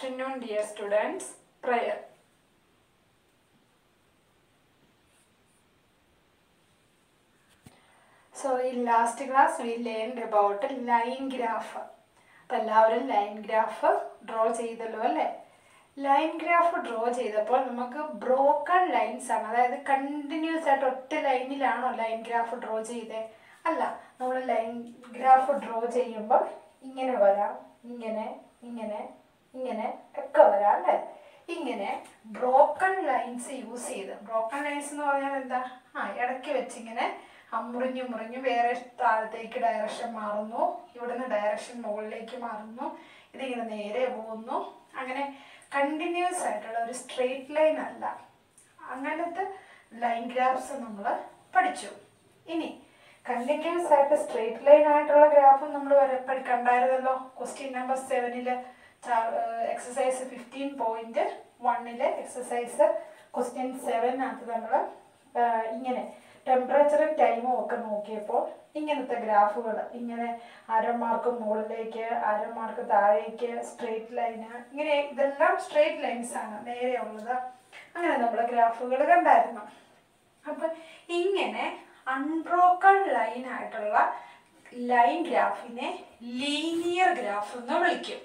afternoon, dear students. Prayer. So, in last class, we learned about line graph. അപ്പം എല്ലാവരും line graph draw ചെയ്തല്ലോ അല്ലേ line graph draw ചെയ്തപ്പോൾ നമുക്ക് broken lines ആണ് അതായത് കണ്ടിന്യൂസ് ആയിട്ട് ഒറ്റ ലൈനിലാണോ ലൈൻ ഗ്രാഫ് ഡ്രോ ചെയ്തേ അല്ല നമ്മൾ ലൈൻ ഗ്രാഫ് ഡ്രോ ചെയ്യുമ്പോൾ ഇങ്ങനെ വരാം ഇങ്ങനെ ഇങ്ങനെ ഇങ്ങനെ ഒക്കെ വരാം അല്ലേ ഇങ്ങനെ ബ്രോക്കൺ ലൈൻസ് യൂസ് ചെയ്ത് ബ്രോക്കൺ ലൈൻസ് എന്ന് പറഞ്ഞാൽ എന്താ ആ ഇടയ്ക്ക് വെച്ചിങ്ങനെ ആ മുറിഞ്ഞു മുറിഞ്ഞു വേറെ താഴത്തേക്ക് ഡയറക്ഷൻ മാറുന്നു ഇവിടുന്ന് ഡയറക്ഷൻ മുകളിലേക്ക് മാറുന്നു ഇതിങ്ങനെ നേരെ പോകുന്നു അങ്ങനെ കണ്ടിന്യൂസ് ആയിട്ടുള്ള ഒരു സ്ട്രെയിറ്റ് ലൈൻ അല്ല അങ്ങനത്തെ ലൈൻ ഗ്രാഫ്സ് നമ്മൾ പഠിച്ചു ഇനി കണ്ടിന്യൂസ് ആയിട്ട് സ്ട്രെയിറ്റ് ലൈൻ ആയിട്ടുള്ള ഗ്രാഫും നമ്മൾ വരെ കണ്ടായിരുന്നല്ലോ ക്വസ്റ്റ്യൻ നമ്പർ സെവനില് എക്സസൈസ് ഫിഫ്റ്റീൻ പോയിന്റ് വണ്ണിലെ എക്സസൈസ് ക്വസ്റ്റ്യൻ സെവനകത്ത് നമ്മൾ ഇങ്ങനെ ടെമ്പറേച്ചറും ടൈമും ഒക്കെ നോക്കിയപ്പോൾ ഇങ്ങനത്തെ ഗ്രാഫുകൾ ഇങ്ങനെ അരമാർക്ക് മുകളിലേക്ക് അരമാർക്ക് താഴേക്ക് സ്ട്രെയിറ്റ് ലൈന് ഇങ്ങനെ ഇതെല്ലാം സ്ട്രെയിറ്റ് ലൈൻസ് ആണ് നേരെയുള്ളത് അങ്ങനെ നമ്മൾ ഗ്രാഫുകൾ കണ്ടായിരുന്നു അപ്പം ഇങ്ങനെ അൺബ്രോക്കൺ ലൈൻ ആയിട്ടുള്ള ലൈൻ ഗ്രാഫിനെ ലീനിയർ ഗ്രാഫ് എന്ന് വിളിക്കും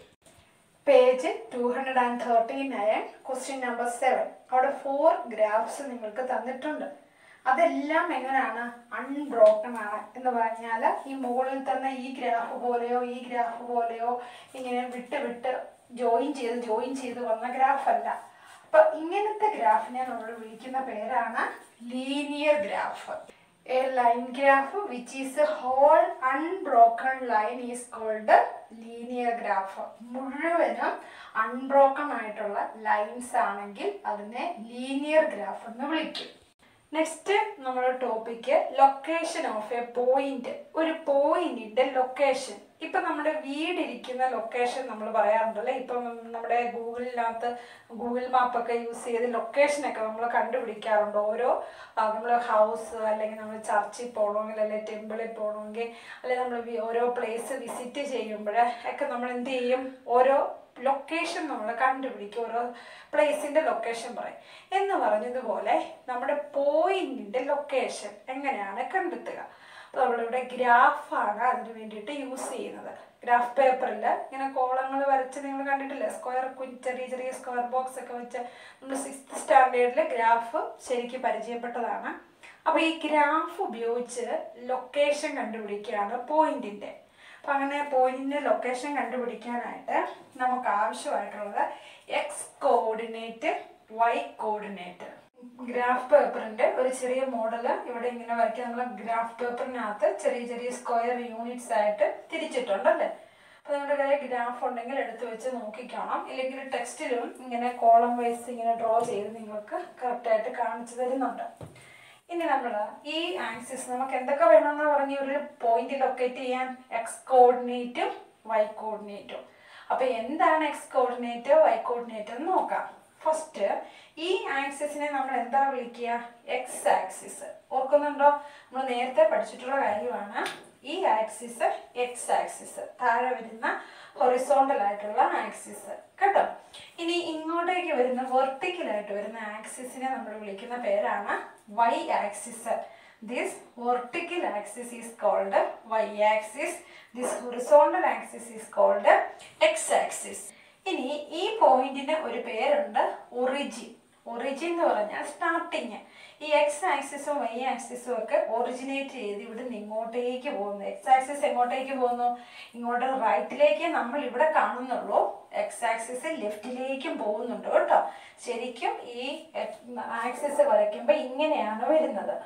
page two hundred and thirty nine question number seven അവിടെ ഫോർ ഗ്രാഫ്സ് നിങ്ങൾക്ക് തന്നിട്ടുണ്ട് അതെല്ലാം എങ്ങനെയാണ് അൺബ്രോക്കൺ ആണ് എന്ന് പറഞ്ഞാൽ ഈ മുകളിൽ തന്നെ ഈ ഗ്രാഫ് പോലെയോ ഈ ഗ്രാഫ് പോലെയോ ഇങ്ങനെ വിട്ട് വിട്ട് ജോയിൻ ചെയ്ത് ജോയിൻ ചെയ്ത് വന്ന ഗ്രാഫ് അല്ല അപ്പൊ ഇങ്ങനത്തെ ഗ്രാഫിനെ നമ്മൾ വിളിക്കുന്ന പേരാണ് linear graph a line graph which is whole unbroken line is called linear graph മുഴുവനും അൺബ്രോക്കൺ ആയിട്ടുള്ള ലൈൻസ് ആണെങ്കിൽ അതിനെ ലീനിയർ ഗ്രാഫ് എന്ന് വിളിക്കും നെക്സ്റ്റ് നമ്മുടെ topic location of a point ഒരു പോയിന്റിന്റെ ലൊക്കേഷൻ ഇപ്പൊ നമ്മുടെ വീടിരിക്കുന്ന ലൊക്കേഷൻ നമ്മൾ പറയാറുണ്ടല്ലേ ഇപ്പം നമ്മുടെ ഗൂഗിളിനകത്ത് ഗൂഗിൾ മാപ്പൊക്കെ യൂസ് ചെയ്ത് ലൊക്കേഷനൊക്കെ നമ്മൾ കണ്ടുപിടിക്കാറുണ്ട് ഓരോ നമ്മൾ ഹൗസ് അല്ലെങ്കിൽ നമ്മൾ ചർച്ചിൽ പോകണമെങ്കിൽ അല്ലെങ്കിൽ ടെമ്പിളിൽ പോകണമെങ്കിൽ അല്ലെങ്കിൽ നമ്മൾ ഓരോ പ്ലേസ് വിസിറ്റ് ചെയ്യുമ്പോൾ ഒക്കെ നമ്മൾ എന്ത് ചെയ്യും ഓരോ ലൊക്കേഷൻ നമ്മൾ കണ്ടുപിടിക്കും ഓരോ പ്ലേസിന്റെ ലൊക്കേഷൻ പറയും എന്ന് പറഞ്ഞതുപോലെ നമ്മുടെ പോയിന്റിന്റെ ലൊക്കേഷൻ എങ്ങനെയാണ് കണ്ടെത്തുക അപ്പോൾ നമ്മളിവിടെ ഗ്രാഫാണ് അതിന് വേണ്ടിയിട്ട് യൂസ് ചെയ്യുന്നത് ഗ്രാഫ് പേപ്പറിൽ ഇങ്ങനെ കോളങ്ങൾ വരച്ച് നിങ്ങൾ കണ്ടിട്ടില്ലേ സ്ക്വയർ ചെറിയ ചെറിയ സ്ക്വയർ ബോക്സ് ഒക്കെ വെച്ച് നമ്മൾ സിക്സ്ത് സ്റ്റാൻഡേർഡിൽ ഗ്രാഫ് ശരിക്കും പരിചയപ്പെട്ടതാണ് അപ്പോൾ ഈ ഗ്രാഫ് ഉപയോഗിച്ച് ലൊക്കേഷൻ കണ്ടുപിടിക്കുകയാണ് പോയിന്റിന്റെ അപ്പം അങ്ങനെ പോയിന്റിന്റെ ലൊക്കേഷൻ കണ്ടുപിടിക്കാനായിട്ട് നമുക്ക് ആവശ്യമായിട്ടുള്ളത് X coordinate Y coordinate graph പേപ്പറിന്റെ ഒരു ചെറിയ മോഡൽ ഇവിടെ ഇങ്ങനെ വരയ്ക്കാൻ നമ്മൾ ഗ്രാഫ് പേപ്പറിനകത്ത് ചെറിയ ചെറിയ സ്ക്വയർ യൂണിറ്റ്സ് ആയിട്ട് തിരിച്ചിട്ടുണ്ടല്ലേ അപ്പോൾ നിങ്ങളുടെ കയ്യിൽ ഗ്രാഫ് ഉണ്ടെങ്കിൽ എടുത്ത് വെച്ച് നോക്കിക്കാണാം ഇല്ലെങ്കിൽ ടെക്സ്റ്റിലും ഇങ്ങനെ കോളം വൈസ് ഇങ്ങനെ ഡ്രോ ചെയ്ത് നിങ്ങൾക്ക് കറക്റ്റായിട്ട് കാണിച്ചു തരുന്നുണ്ട് ഇനി നമ്മൾ ഈ ആക്സിസ് നമുക്ക് എന്തൊക്കെ വേണമെന്ന് പറഞ്ഞ ഒരു പോയിന്റ് ലൊക്കേറ്റ് ചെയ്യാൻ എക്സ് കോർഡിനേറ്റും വൈ കോർഡിനേറ്റും അപ്പൊ എന്താണ് എക്സ് കോർഡിനേറ്റ് വൈ കോർഡിനേറ്റ് എന്ന് നോക്കാം ഫസ്റ്റ് ഈ ആക്സിസിനെ നമ്മൾ എന്താ വിളിക്കുക എക്സ് ആക്സിസ് ഓർക്കുന്നുണ്ടോ നമ്മൾ നേരത്തെ പഠിച്ചിട്ടുള്ള കാര്യമാണ് ഈ ആക്സിസ് എക്സ് ആക്സിസ് താഴെ വരുന്ന ഹൊറിസോണ്ടൽ ആയിട്ടുള്ള ആക്സിസ് കേട്ടോ ഇനി ഇങ്ങോട്ടേക്ക് വരുന്ന വെർട്ടിക്കൽ ആയിട്ട് വരുന്ന ആക്സിസിനെ നമ്മൾ വിളിക്കുന്ന പേരാണ് Y axis this vertical axis is called Y axis this horizontal axis is called X axis ഇനി ഈ പോയിന്റിന് ഒരു പേരുണ്ട് ഒറിജിൻ ഒറിജിൻ എന്ന് പറഞ്ഞാൽ സ്റ്റാർട്ടിങ് ഈ എക്സ് ആക്സിസും വൈ ആക്സിസും ഒക്കെ ഒറിജിനേറ്റ് ചെയ്ത് ഇവിടുന്ന് ഇങ്ങോട്ടേക്ക് പോകുന്നു എക്സ് ആക്സിസ് എങ്ങോട്ടേക്ക് പോകുന്നു ഇങ്ങോട്ട് റൈറ്റിലേക്ക് നമ്മൾ ഇവിടെ കാണുന്നുള്ളൂ എക്സ് ആക്സിസ് ലെഫ്റ്റിലേക്കും പോകുന്നുണ്ട് കേട്ടോ ശരിക്കും ഈ ആക്സിസ് വരയ്ക്കുമ്പോൾ ഇങ്ങനെയാണ് വരുന്നത്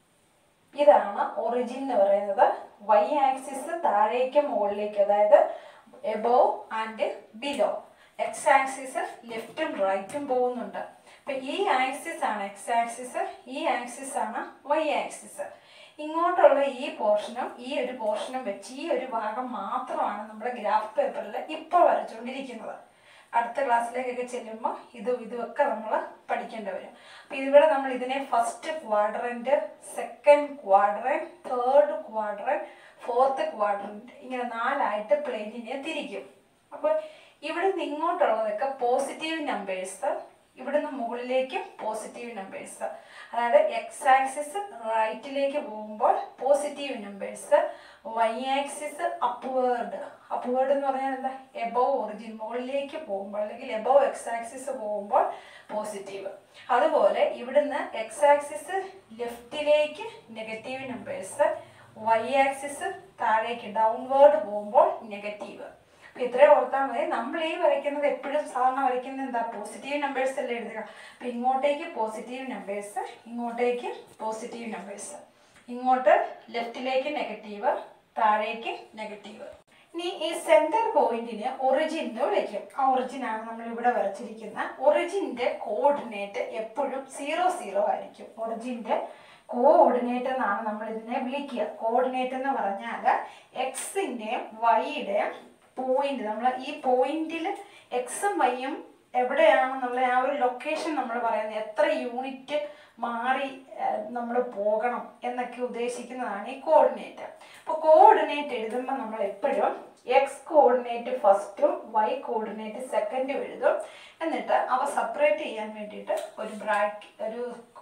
ഇതാണ് ഒറിജിൻ എന്ന് പറയുന്നത് വൈ ആക്സിസ് താഴേക്ക് മുകളിലേക്ക് അതായത് above and below X axis ലെഫ്റ്റും റൈറ്റും പോകുന്നുണ്ട് അപ്പൊ ഈ ആക്സിസ് ആണ് എക്സ് ആക്സിസ് ഈ ആക്സിസ് ആണ് വൈ ആക്സിസ് ഇങ്ങോട്ടുള്ള ഈ പോർഷനും ഈ ഒരു പോർഷനും വെച്ച് ഈ ഒരു ഭാഗം മാത്രമാണ് നമ്മുടെ ഗ്രാഫ് പേപ്പറിൽ ഇപ്പോൾ വരച്ചുകൊണ്ടിരിക്കുന്നത് അടുത്ത ക്ലാസ്സിലേക്കൊക്കെ ചെല്ലുമ്പോൾ ഇതും ഇതുമൊക്കെ നമ്മൾ പഠിക്കേണ്ടി വരും അപ്പം ഇവിടെ നമ്മൾ ഇതിനെ first quadrant second quadrant third quadrant fourth quadrant ഇങ്ങനെ നാലായിട്ട് പ്ലെയിനിനെ തിരിക്കും അപ്പോൾ ഇവിടെ നിന്ന് ഇങ്ങോട്ടുള്ളതൊക്കെ പോസിറ്റീവ് നമ്പേഴ്സ് ഇവിടുന്ന് മുകളിലേക്ക് പോസിറ്റീവ് നമ്പേഴ്സ് അതായത് എക്സ് ആക്സിസ് റൈറ്റിലേക്ക് പോകുമ്പോൾ positive numbers y axis upward upward എന്ന് പറഞ്ഞാൽ എന്താ എബോവ് ഒറിജിൻ മുകളിലേക്ക് പോകുമ്പോൾ അല്ലെങ്കിൽ എബോവ് എക്സ് ആക്സിസ് പോകുമ്പോൾ പോസിറ്റീവ് അതുപോലെ ഇവിടുന്ന് എക്സ് ആക്സിസ് ലെഫ്റ്റിലേക്ക് നെഗറ്റീവ് നമ്പേഴ്സ് വൈ ആക്സിസ് താഴേക്ക് ഡൗൺവേർഡ് പോകുമ്പോൾ നെഗറ്റീവ് അപ്പൊ ഇത്രയും ഓർത്താൽ മതി നമ്മൾ ഈ വരയ്ക്കുന്നത് എപ്പോഴും സാധാരണ വരയ്ക്കുന്നത് എന്താ പോസിറ്റീവ് നമ്പേഴ്സ് അല്ലേ എഴുതുക അപ്പൊ ഇങ്ങോട്ടേക്ക് പോസിറ്റീവ് നമ്പേഴ്സ് ഇങ്ങോട്ടേക്ക് പോസിറ്റീവ് നമ്പേഴ്സ് ഇങ്ങോട്ട് ലെഫ്റ്റിലേക്ക് നെഗറ്റീവ് താഴേക്ക് നെഗറ്റീവ് ഇനി ഈ സെന്റർ പോയിന്റിന് ഒറിജിൻ എന്ന് വിളിക്കും ആ ഒറിജിൻ ആണ് നമ്മൾ ഇവിടെ വരച്ചിരിക്കുന്ന ഒറിജിന്റെ കോർഡിനേറ്റ് എപ്പോഴും സീറോ സീറോ ആയിരിക്കും ഒറിജിന്റെ കോഓർഡിനേറ്റ് എന്നാണ് നമ്മൾ ഇതിനെ വിളിക്കുക കോർഡിനേറ്റ് എന്ന് പറഞ്ഞാൽ എക്സിന്റെയും വൈയുടെയും പോയിന്റ് നമ്മൾ ഈ പോയിന്റിൽ എക്സും വൈയും എവിടെയാണെന്നുള്ള ആ ഒരു ലൊക്കേഷൻ നമ്മൾ പറയുന്നത് എത്ര യൂണിറ്റ് മാറി നമ്മൾ പോകണം എന്നൊക്കെ ഉദ്ദേശിക്കുന്നതാണ് ഈ കോർഡിനേറ്റ് അപ്പോൾ കോർഡിനേറ്റ് എഴുതുമ്പോൾ നമ്മൾ എപ്പോഴും എക്സ് കോർഡിനേറ്റ് ഫസ്റ്റും വൈ കോർഡിനേറ്റ് സെക്കൻഡും എഴുതും എന്നിട്ട് അവ സെപ്പറേറ്റ് ചെയ്യാൻ വേണ്ടിയിട്ട് ഒരു ബ്രാക്ക് ഒരു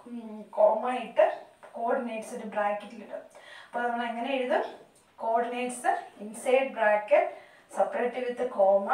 കോമ ഇട്ട് കോർഡിനേറ്റ്സ് ഒരു ബ്രാക്കറ്റിലിടും അപ്പോൾ നമ്മൾ എങ്ങനെ എഴുതും coordinates inside bracket separate with comma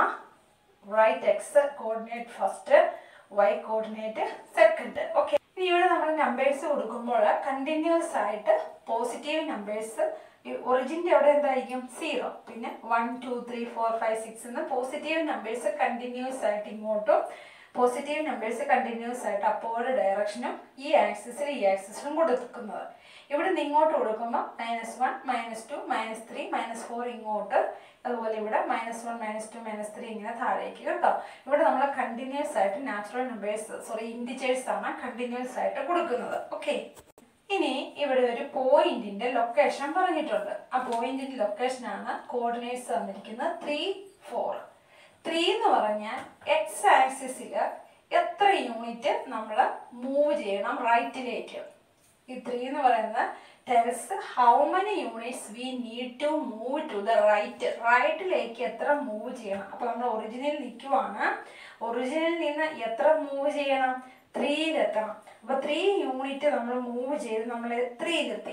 right x coordinate first y coordinate second okay ഇനി ഇവിടെ നമ്മൾ നമ്പേഴ്സ് കൊടുക്കുമ്പോൾ കണ്ടിന്യൂസ് ആയിട്ട് പോസിറ്റീവ് നമ്പേഴ്സ് ഒറിജിൻ്റെ അവിടെ എന്തായിരിക്കും സീറോ പിന്നെ one two three four five six എന്ന് പോസിറ്റീവ് നമ്പേഴ്സ് കണ്ടിന്യൂസ് ആയിട്ട് ഇങ്ങോട്ടും പോസിറ്റീവ് നമ്പേഴ്സ് കണ്ടിന്യൂസ് ആയിട്ട് അപ്പോഴ് ഡയറക്ഷനും ഈ ആക്സിസിൽ ഈ ആക്സിസിലും കൊടുക്കുന്നത് ഇവിടെ നിന്ന് ഇങ്ങോട്ട് കൊടുക്കുമ്പോൾ minus one minus two minus three minus four ഇങ്ങോട്ട് അതുപോലെ ഇവിടെ minus one minus two minus three ഇങ്ങനെ താഴേക്ക് കേട്ടോ ഇവിടെ നമ്മൾ കണ്ടിന്യൂസ് ആയിട്ട് നാച്ചുറൽ നമ്പേഴ്സ് സോറി ഇൻഡിജേഴ്സ് ആണ് കണ്ടിന്യൂസ് ആയിട്ട് കൊടുക്കുന്നത് ഓക്കെ ഇനി ഇവിടെ ഒരു പോയിന്റിന്റെ ലൊക്കേഷൻ പറഞ്ഞിട്ടുണ്ട് ആ പോയിന്റിന്റെ ലൊക്കേഷൻ ആണ് കോർഡിനേറ്റ്സ് തന്നിരിക്കുന്നത് ത്രീ ഫോർ ത്രീ എന്ന് പറഞ്ഞാൽ എക്സ് ആക്സിസിൽ എത്ര യൂണിറ്റ് നമ്മൾ മൂവ് ചെയ്യണം റൈറ്റിലേക്ക് ഈ ത്രീ എന്ന് പറയുന്നത് tells how many units we need to move to the right റൈറ്റിലേക്ക് എത്ര മൂവ് ചെയ്യണം അപ്പോൾ നമ്മൾ ഒറിജിനിൽ നിൽക്കുവാണ് ഒറിജിനിൽ നിന്ന് എത്ര മൂവ് ചെയ്യണം ത്രീയിലെത്തണം അപ്പോൾ ത്രീ യൂണിറ്റ് നമ്മൾ മൂവ് ചെയ്ത് നമ്മൾ ത്രീയിലെത്തി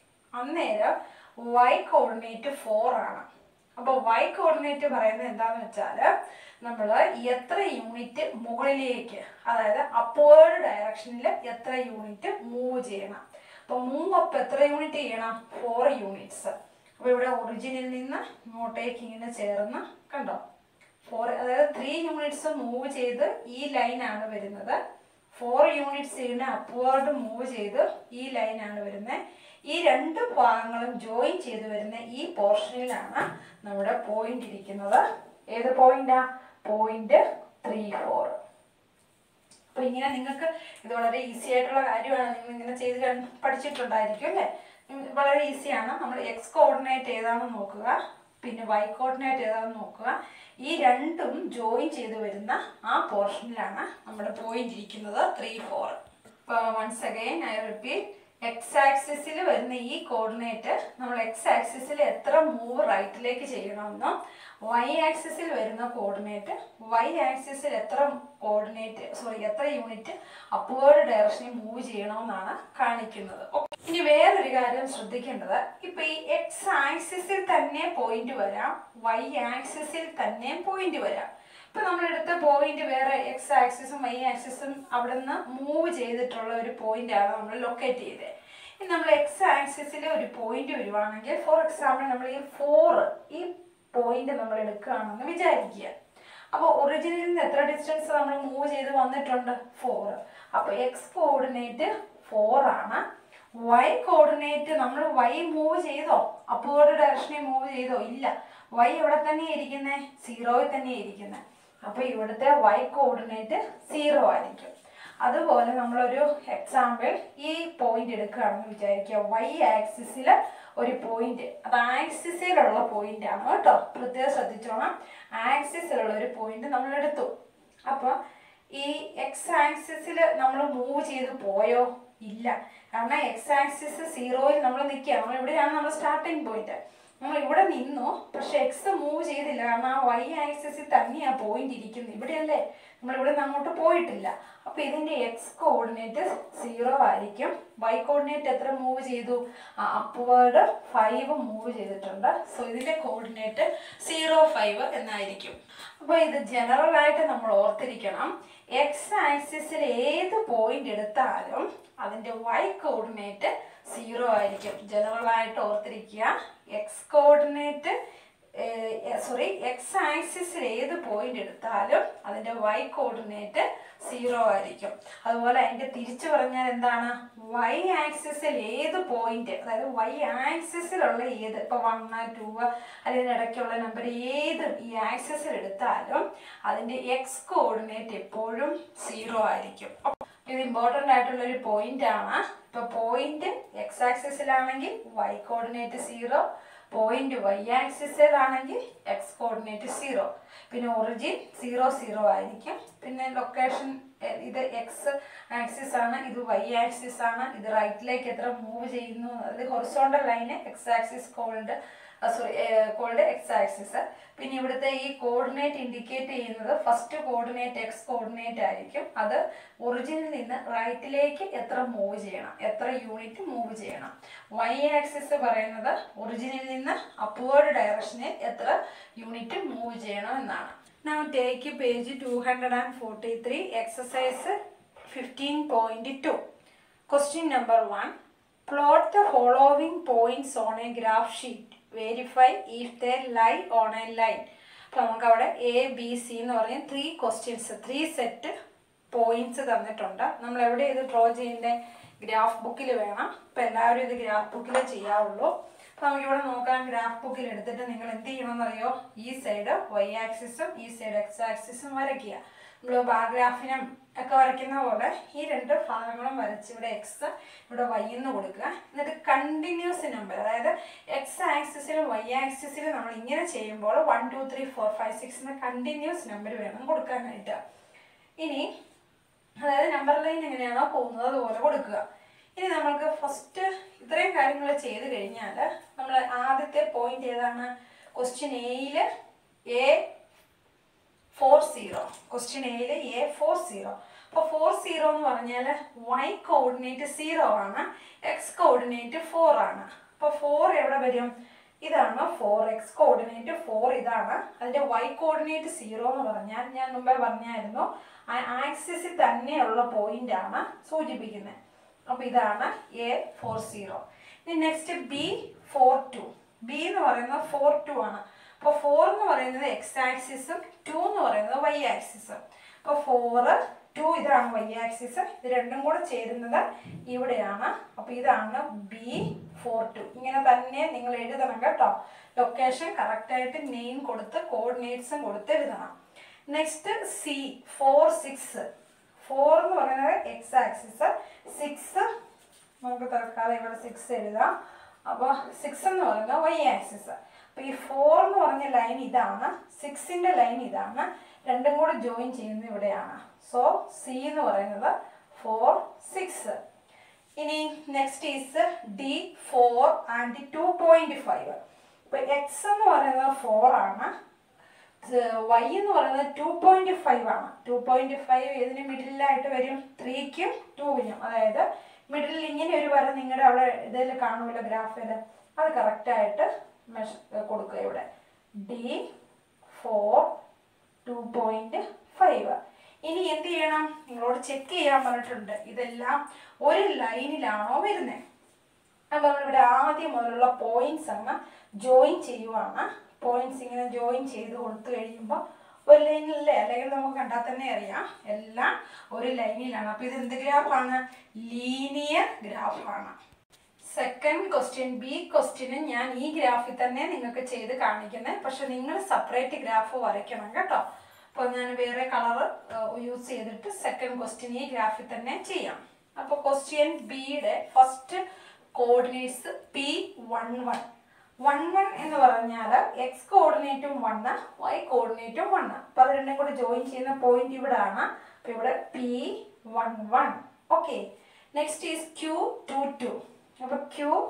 അന്നേരം വൈ കോർഡിനേറ്റ് ഫോർ ആണ് അപ്പോൾ വൈ കോർഡിനേറ്റ് പറയുന്നത് എന്താണെന്ന് വെച്ചാൽ നമ്മൾ എത്ര യൂണിറ്റ് മുകളിലേക്ക് അതായത് അപ്പോഴ് ഡയറക്ഷനിൽ എത്ര യൂണിറ്റ് മൂവ് ചെയ്യണം അപ്പോൾ മൂവ് അപ്പ് എത്ര യൂണിറ്റ് ചെയ്യണം ഫോർ യൂണിറ്റ്സ് അപ്പോൾ ഇവിടെ ഒറിജിനിൽ നിന്ന് ഇങ്ങോട്ടേക്ക് ഇങ്ങനെ ചേർന്ന് കണ്ടോ ഫോർ അതായത് ത്രീ യൂണിറ്റ്സ് മൂവ് ചെയ്ത് ഈ ലൈനാണ് വരുന്നത് ഫോർ യൂണിറ്റ്സ് ചെയ്യുന്ന അപ്വേർഡ് മൂവ് ചെയ്ത് ഈ ലൈനാണ് വരുന്നത് ഈ രണ്ട് ഭാഗങ്ങളും ജോയിൻ ചെയ്ത് വരുന്ന ഈ പോർഷനിലാണ് നമ്മുടെ പോയിന്റ് ഇരിക്കുന്നത് ഏത് പോയിന്റാ പോയിന്റ് ത്രീ ഫോർ അപ്പൊ ഇങ്ങനെ നിങ്ങൾക്ക് ഇത് വളരെ ഈസി ആയിട്ടുള്ള കാര്യമാണ് നിങ്ങൾ ഇങ്ങനെ ചെയ്ത് കണ്ട് പഠിച്ചിട്ടുണ്ടായിരിക്കും അല്ലേ ഉം, വളരെ ഈസിയാണ് നമ്മൾ എക്സ് കോർഡിനേറ്റ് ഏതാണെന്ന് നോക്കുക പിന്നെ വൈ കോർഡിനേറ്റ് ഏതാണെന്ന് നോക്കുക ഈ രണ്ടും ജോയിൻ ചെയ്ത് വരുന്ന ആ പോർഷനിലാണ് നമ്മുടെ പോയിന്റ് ഇരിക്കുന്നത് three four once again I repeat x ആക്സിസിൽ വരുന്ന ഈ കോർഡിനേറ്റ് നമ്മൾ എക്സ് ആക്സിസിൽ എത്ര മൂവ് റൈറ്റിലേക്ക് ചെയ്യണമെന്നും വൈ ആക്സിസിൽ വരുന്ന കോർഡിനേറ്റ് വൈ ആക്സിസിൽ എത്ര കോർഡിനേറ്റ് സോറി എത്ര യൂണിറ്റ് അപ്വേർഡ് ഡയറക്ഷനിൽ മൂവ് ചെയ്യണമെന്നാണ് കാണിക്കുന്നത് Okay. ഇനി വേറൊരു കാര്യം ശ്രദ്ധിക്കേണ്ടത് ഇപ്പൊ ഈ എക്സ് ആക്സിസിൽ തന്നെ പോയിന്റ് വരാം വൈ ആക്സിസിൽ തന്നെ പോയിന്റ് വരാം ഇപ്പൊ നമ്മൾ എടുത്ത പോയിന്റ് വേറെ എക്സ് ആക്സിസും വൈ ആക്സിസും അവിടെ നിന്ന് മൂവ് ചെയ്തിട്ടുള്ള ഒരു പോയിന്റ് ആണ് നമ്മൾ ലൊക്കേറ്റ് ചെയ്തത് ഇനി നമ്മൾ എക്സ് ആക്സിസിൽ ഒരു പോയിന്റ് വരുവാണെങ്കിൽ ഫോർ എക്സാമ്പിൾ നമ്മൾ ഈ ഫോർ ഈ പോയിന്റ് നമ്മൾ എടുക്കുകയാണെന്ന് വിചാരിക്കുക അപ്പോൾ ഒറിജിനിൽ നിന്ന് എത്ര ഡിസ്റ്റൻസ് നമ്മൾ മൂവ് ചെയ്ത് വന്നിട്ടുണ്ട് ഫോർ അപ്പോൾ എക്സ് കോർഡിനേറ്റ് ഫോർ ആണ് വൈ കോർഡിനേറ്റ് നമ്മൾ വൈ മൂവ് ചെയ്തോ അപ്പോഴ് ഡയറക്ഷനിൽ മൂവ് ചെയ്തോ ഇല്ല വൈ എവിടെ തന്നെയാണ് ഇരിക്കുന്നത് സീറോയിൽ തന്നെയാണ് ഇരിക്കുന്നത് അപ്പോൾ ഇവിടുത്തെ വൈ കോർഡിനേറ്റ് സീറോ ആയിരിക്കും അതുപോലെ നമ്മളൊരു എക്സാമ്പിൾ ഈ പോയിന്റ് എടുക്കുകയാണെന്ന് വിചാരിക്കുക വൈ ആക്സിസിൽ ഒരു പോയിന്റ് അത് ആക്സിസിലുള്ള പോയിന്റ് ആണ് കേട്ടോ പ്രത്യേകം ശ്രദ്ധിച്ചോണം ആക്സിസിലുള്ള ഒരു പോയിന്റ് നമ്മൾ എടുത്തു അപ്പോൾ ഈ എക്സ് ആക്സിസിൽ നമ്മൾ മൂവ് ചെയ്ത് പോയോ ഇല്ല കാരണം എക്സ് ആക്സിസ് സീറോയിൽ നമ്മൾ നിൽക്കുക നമ്മൾ ഇവിടെയാണ് നമ്മുടെ സ്റ്റാർട്ടിങ് പോയിന്റ് നമ്മൾ ഇവിടെ നിന്നു പക്ഷെ എക്സ് മൂവ് ചെയ്തില്ല കാരണം ആ വൈ ആക്സിസിൽ തന്നെയാണ് പോയിന്റ് ഇരിക്കുന്നത് ഇവിടെയല്ലേ നമ്മൾ ഇവിടെ നിന്ന് അങ്ങോട്ട് പോയിട്ടില്ല അപ്പോൾ ഇതിൻ്റെ എക്സ് കോർഡിനേറ്റ് സീറോ ആയിരിക്കും വൈ കോർഡിനേറ്റ് എത്ര മൂവ് ചെയ്തു അപ്വേർഡ് ഫൈവ് മൂവ് ചെയ്തിട്ടുണ്ട് സോ ഇതിൻ്റെ കോർഡിനേറ്റ് സീറോ ഫൈവ് എന്നായിരിക്കും അപ്പോൾ ഇത് ജനറൽ ആയിട്ട് നമ്മൾ ഓർത്തിരിക്കണം എക്സ് ആക്സിസിൽ ഏത് പോയിന്റ് എടുത്താലും അതിൻ്റെ വൈ കോർഡിനേറ്റ് സീറോ ആയിരിക്കും ജനറൽ ആയിട്ട് ഓർത്തിരിക്കുക എക്സ് കോർഡിനേറ്റ് സോറി എക്സ് ആക്സിസിൽ ഏത് പോയിന്റ് എടുത്താലും അതിൻ്റെ വൈ കോർഡിനേറ്റ് സീറോ ആയിരിക്കും അതുപോലെ അതിൻ്റെ തിരിച്ചു പറഞ്ഞാൽ എന്താണ് വൈ ആക്സിസിൽ ഏത് പോയിന്റ് അതായത് വൈ ആക്സിസിലുള്ള ഏത് ഇപ്പോൾ വൺ ടു അല്ലെങ്കിൽ ഇടയ്ക്കുള്ള നമ്പർ ഏത് ഈ ആക്സിസിൽ എടുത്താലും അതിൻ്റെ എക്സ് കോർഡിനേറ്റ് എപ്പോഴും സീറോ ആയിരിക്കും ഇത് ഇമ്പോർട്ടൻ്റ് ആയിട്ടുള്ള ഒരു പോയിന്റ് ആണ് ഇപ്പോൾ പോയിന്റ് എക്സ് ആക്സിസിലാണെങ്കിൽ y coordinate zero point y ആക്സിസിലാണെങ്കിൽ എക്സ് കോർഡിനേറ്റ് സീറോ പിന്നെ ഒറിജിൻ സീറോ സീറോ ആയിരിക്കും പിന്നെ ലൊക്കേഷൻ ഇത് എക്സ് ആക്സിസ് ആണ് ഇത് വൈ ആക്സിസ് ആണ് ഇത് റൈറ്റിലേക്ക് എത്ര മൂവ് ചെയ്യുന്നു അത് ഹൊറിസോണ്ടൽ ലൈന് x axis called sorry called X axis പിന്നെ ഇവിടുത്തെ ഈ കോർഡിനേറ്റ് ഇൻഡിക്കേറ്റ് ചെയ്യുന്നത് ഫസ്റ്റ് കോർഡിനേറ്റ് എക്സ് കോർഡിനേറ്റ് ആയിരിക്കും അത് ഒറിജിനിൽ നിന്ന് റൈറ്റിലേക്ക് എത്ര മൂവ് ചെയ്യണം എത്ര യൂണിറ്റ് മൂവ് ചെയ്യണം വൈ ആക്സിസ് പറയുന്നത് ഒറിജിനിൽ നിന്ന് അപ്വേർഡ് ഡയറക്ഷനിൽ എത്ര യൂണിറ്റ് മൂവ് ചെയ്യണം എന്നാണ് Now take page 243 exercise 15.2 question number 1 plot the following points on a graph sheet verify if they lie on a line അപ്പോൾ നമുക്ക് അവിടെ എ ബി സി എന്ന് പറഞ്ഞ three questions three set points തന്നിട്ടുണ്ട് നമ്മൾ എവിടെ ഇത് ഡ്രോ ചെയ്യേണ്ടത് ഗ്രാഫ് ബുക്കിൽ വേണം അപ്പോൾ എല്ലാവരും ഇത് ഗ്രാഫ് ബുക്കിൽ ചെയ്യാവുള്ളൂ അപ്പോൾ നമുക്കിവിടെ നോക്കാം ഗ്രാഫ് ബുക്കിൽ എടുത്തിട്ട് നിങ്ങൾ എന്ത് ചെയ്യണമെന്നറിയോ ഈ സൈഡ് വൈ ആക്സിസും ഈ സൈഡ് എക്സ് ആക്സിസും വരയ്ക്കുക നമ്മൾ ബാർഗ്രാഫിനും ഒക്കെ വരയ്ക്കുന്ന പോലെ ഈ രണ്ട് ഭാഗങ്ങളും വരച്ച് ഇവിടെ എക്സ് ഇവിടെ വൈ എന്ന് കൊടുക്കുക എന്നിട്ട് കണ്ടിന്യൂസ് നമ്പർ അതായത് എക്സ് ആക്സിസിലും വൈ ആക്സിസിലും നമ്മൾ ഇങ്ങനെ ചെയ്യുമ്പോൾ one two three four five six എന്ന കണ്ടിന്യൂസ് നമ്പർ വേണം കൊടുക്കാനായിട്ട് ഇനി അതായത് നമ്പർ ലൈൻ എങ്ങനെയാണോ പോകുന്നത് അതുപോലെ കൊടുക്കുക ഇനി നമ്മൾക്ക് ഫസ്റ്റ് ഇത്രയും കാര്യങ്ങൾ ചെയ്ത് കഴിഞ്ഞാൽ നമ്മൾ ആദ്യത്തെ പോയിന്റ് ഏതാണ് ക്വസ്റ്റ്യൻ എയിൽ എ ഫോർ സീറോ ക്വസ്റ്റ്യൻ എയിൽ എ ഫോർ സീറോ അപ്പോൾ ഫോർ സീറോ എന്ന് പറഞ്ഞാൽ വൈ കോർഡിനേറ്റ് സീറോ ആണ് എക്സ് കോർഡിനേറ്റ് ഫോർ ആണ് അപ്പോൾ ഫോർ എവിടെ വരും ഇതാണ് ഫോർ എക്സ് കോർഡിനേറ്റ് ഫോർ ഇതാണ് അതിൻ്റെ വൈ കോർഡിനേറ്റ് സീറോ എന്ന് പറഞ്ഞാൽ ഞാൻ മുമ്പേ പറഞ്ഞായിരുന്നു ആ ആക്സിസിൽ തന്നെയുള്ള പോയിന്റ് ആണ് സൂചിപ്പിക്കുന്നത് അപ്പോൾ ഇതാണ് എ ഫോർ സീറോ ഇനി next B four two B എന്ന് പറയുന്നത് ഫോർ ടു ആണ് അപ്പോൾ ഫോർ എന്ന് പറയുന്നത് എക്സ് ആക്സിസും ടു എന്ന് പറയുന്നത് വൈ ആക്സിസും അപ്പോൾ ഫോറ് ടു ഇതാണ് വൈ ആക്സിസ് ഇത് രണ്ടും കൂടെ ചേരുന്നത് ഇവിടെയാണ് അപ്പോൾ ഇതാണ് ബി ഫോർ ടു ഇങ്ങനെ തന്നെ നിങ്ങൾ എഴുതണം കേട്ടോ ലൊക്കേഷൻ കറക്റ്റായിട്ട് നെയിം കൊടുത്ത് കോർഡിനേറ്റ്സും കൊടുത്ത് എഴുതണം next C four six four എന്ന് പറയുന്നത് എക്സ് ആക്സിസ് സിക്സ് നമുക്ക് തൽക്കാലം ഇവിടെ സിക്സ് എഴുതാം അപ്പോൾ സിക്സ് എന്ന് പറയുന്നത് വൈ ആക്സിസ് അപ്പോൾ ഈ ഫോർ എന്ന് പറഞ്ഞ ലൈൻ ഇതാണ് സിക്സിൻ്റെ ലൈൻ ഇതാണ് രണ്ടും കൂടെ ജോയിൻ ചെയ്യുന്നത് ഇവിടെയാണ് സോ സി എന്ന് പറയുന്നത് ഫോർ സിക്സ് ഇനി next is D four and two point five ഇപ്പോൾ എക്സ് എന്ന് പറയുന്നത് ഫോർ ആണ് വൈ എന്ന് പറയുന്നത് ടു പോയിന്റ് ഫൈവ് ആണ് ടു പോയിന്റ് ഫൈവ് ഇതിന് മിഡിലായിട്ട് വരും ത്രീക്കും ടൂവിനും അതായത് മിഡിലിൽ ഇങ്ങനെ ഒരു വര നിങ്ങളുടെ അവിടെ ഇതിൽ കാണുമല്ലോ ഗ്രാഫിൽ അത് കറക്റ്റായിട്ട് മെഷ കൊടുക്കുക ഇവിടെ D four two point five ഇനി എന്ത് ചെയ്യണം നിങ്ങളോട് ചെക്ക് ചെയ്യാൻ പറഞ്ഞിട്ടുണ്ട് ഇതെല്ലാം ഒരു ലൈനിലാണോ വരുന്നത് അപ്പോൾ നമ്മളിവിടെ ആദ്യം മുതലുള്ള പോയിന്റ്സ് അങ്ങ് ജോയിൻ ചെയ്യുവാണ് പോയിന്റ്സ് ഇങ്ങനെ ജോയിൻ ചെയ്ത് കൊടുത്തു കഴിയുമ്പോൾ ഒരു ലൈനിലല്ലേ അല്ലെങ്കിൽ നമുക്ക് കണ്ടാൽ തന്നെ അറിയാം എല്ലാം ഒരു ലൈനിലാണ് അപ്പോൾ ഇത് എന്ത് ഗ്രാഫാണ് ലീനിയർ ഗ്രാഫാണ് സെക്കൻഡ് ക്വസ്റ്റ്യൻ ബി ക്വസ്റ്റ്യന് ഞാൻ ഈ ഗ്രാഫിൽ തന്നെ നിങ്ങൾക്ക് ചെയ്ത് കാണിക്കുന്നത് പക്ഷെ നിങ്ങൾ സെപ്പറേറ്റ് ഗ്രാഫ് വരയ്ക്കണം കേട്ടോ അപ്പോൾ ഞാൻ വേറെ കളർ യൂസ് ചെയ്തിട്ട് സെക്കൻഡ് ക്വസ്റ്റ്യൻ ഈ ഗ്രാഫിൽ തന്നെ ചെയ്യാം അപ്പോൾ ക്വസ്റ്റ്യൻ ബിയുടെ first coordinates P one one one one എന്ന് പറഞ്ഞാൽ എക്സ് കോർഡിനേറ്റും വണ്ണ് വൈ കോർഡിനേറ്റും വണ്ണ് അപ്പോൾ അത് രണ്ടും കൂടി ജോയിൻ ചെയ്യുന്ന പോയിന്റ് ഇവിടെ ആണ് അപ്പോൾ ഇവിടെ P one one okay next is Q two two അപ്പോൾ Q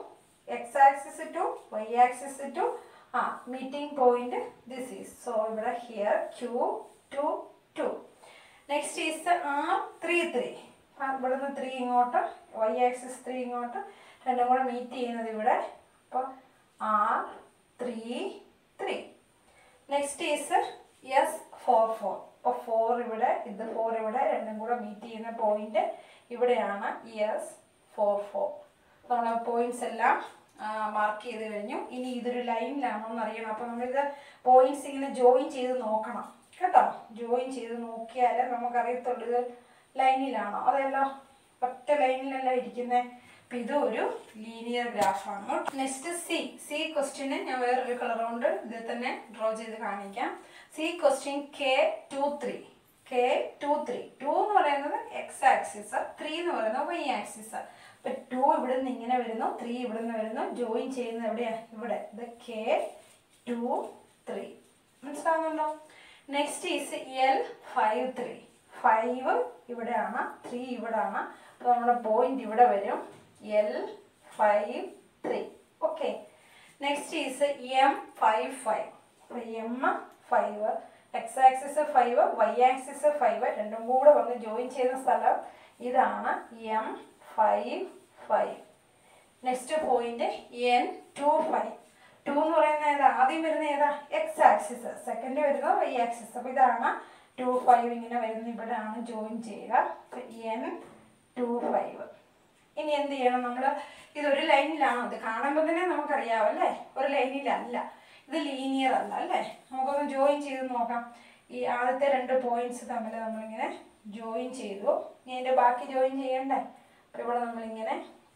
x axis two y axis two ആ meeting point this is so ഇവിടെ here Q two two next is R three three ഇവിടുന്ന് three ഇങ്ങോട്ട് y axis three ഇങ്ങോട്ട് രണ്ടും കൂടെ meet ചെയ്യുന്നത് ഇവിടെ അപ്പോൾ R three three next is S four four അപ്പോൾ ഫോർ ഇവിടെ ഇത് ഫോർ ഇവിടെ രണ്ടും കൂടെ മീറ്റ് ചെയ്യുന്ന പോയിന്റ് ഇവിടെയാണ് എസ് ഫോർ ഫോർ നമ്മൾ പോയിന്റ്സ് എല്ലാം മാർക്ക് ചെയ്ത് കഴിഞ്ഞു ഇനി ഇതൊരു ലൈനിലാണോ എന്ന് അറിയണം അപ്പോൾ നമ്മളിത് പോയിന്റ്സ് ഇങ്ങനെ ജോയിൻ ചെയ്ത് നോക്കണം കേട്ടോ ജോയിൻ ചെയ്ത് നോക്കിയാലേ നമുക്കറിയത്തുള്ളൂ ഇത് ലൈനിലാണോ അതല്ല ഒറ്റ ലൈനിലല്ല ഇരിക്കുന്നത് അപ്പം ഇത് ഒരു ലീനിയർ ഗ്രാഫാണ് നെക്സ്റ്റ് സി സി ക്വസ്റ്റ്യന് ഞാൻ വേറൊരു കളർ കൊണ്ട് ഇതിൽ തന്നെ ഡ്രോ ചെയ്ത് കാണിക്കാം C question K two three K two three two എന്ന് പറയുന്നത് എക്സ് ആക്സിസ് ത്രീ എന്ന് പറയുന്നത് വൈ ആക്സിസ് അപ്പൊ ടു ഇവിടെ നിന്ന് ഇങ്ങനെ വരുന്നു ത്രീ ഇവിടെ നിന്ന് വരുന്നു ജോയിൻ ചെയ്യുന്നത് എവിടെയാ ഇവിടെ ഇത് കെ ടു ത്രീ മനസ്സിലാവുന്നുണ്ടോ next is L five three five ഇവിടെയാണ് ത്രീ ഇവിടെയാണ് അപ്പോൾ നമ്മുടെ പോയിന്റ് ഇവിടെ വരും L five three okay next is M five five അപ്പോൾ M five x axis five y axis five രണ്ടും കൂടെ വന്ന് ജോയിൻ ചെയ്യുന്ന സ്ഥലം ഇതാണ് M five five next point N two five two എന്ന് പറയുന്നത് ഏതാ ആദ്യം വരുന്ന ഏതാ എക്സ് ആക്സിസ് സെക്കൻഡ് വരുന്നത് വൈ ആക്സിസ് അപ്പോൾ ഇതാണ് ടു ഫൈവ് ഇങ്ങനെ വരുന്ന ഇവിടെയാണ് ജോയിൻ ചെയ്യുക എൻ ടു ഫൈവ് ഇനി എന്ത് ചെയ്യണം നമ്മൾ ഇതൊരു ലൈനിലാണോ ഇത് കാണുമ്പോൾ തന്നെ നമുക്കറിയാം അല്ലേ ഒരു ലൈനിലല്ല ഇത് ലീനിയർ അല്ല അല്ലേ നമുക്കൊന്ന് ജോയിൻ ചെയ്ത് നോക്കാം ഈ ആദ്യത്തെ രണ്ട് പോയിന്റ്സ് തമ്മിൽ നമ്മളിങ്ങനെ ജോയിൻ ചെയ്തു ഇനി അതിൻ്റെ ബാക്കി ജോയിൻ ചെയ്യണ്ടേ അപ്പോൾ ഇവിടെ നമ്മളിങ്ങനെ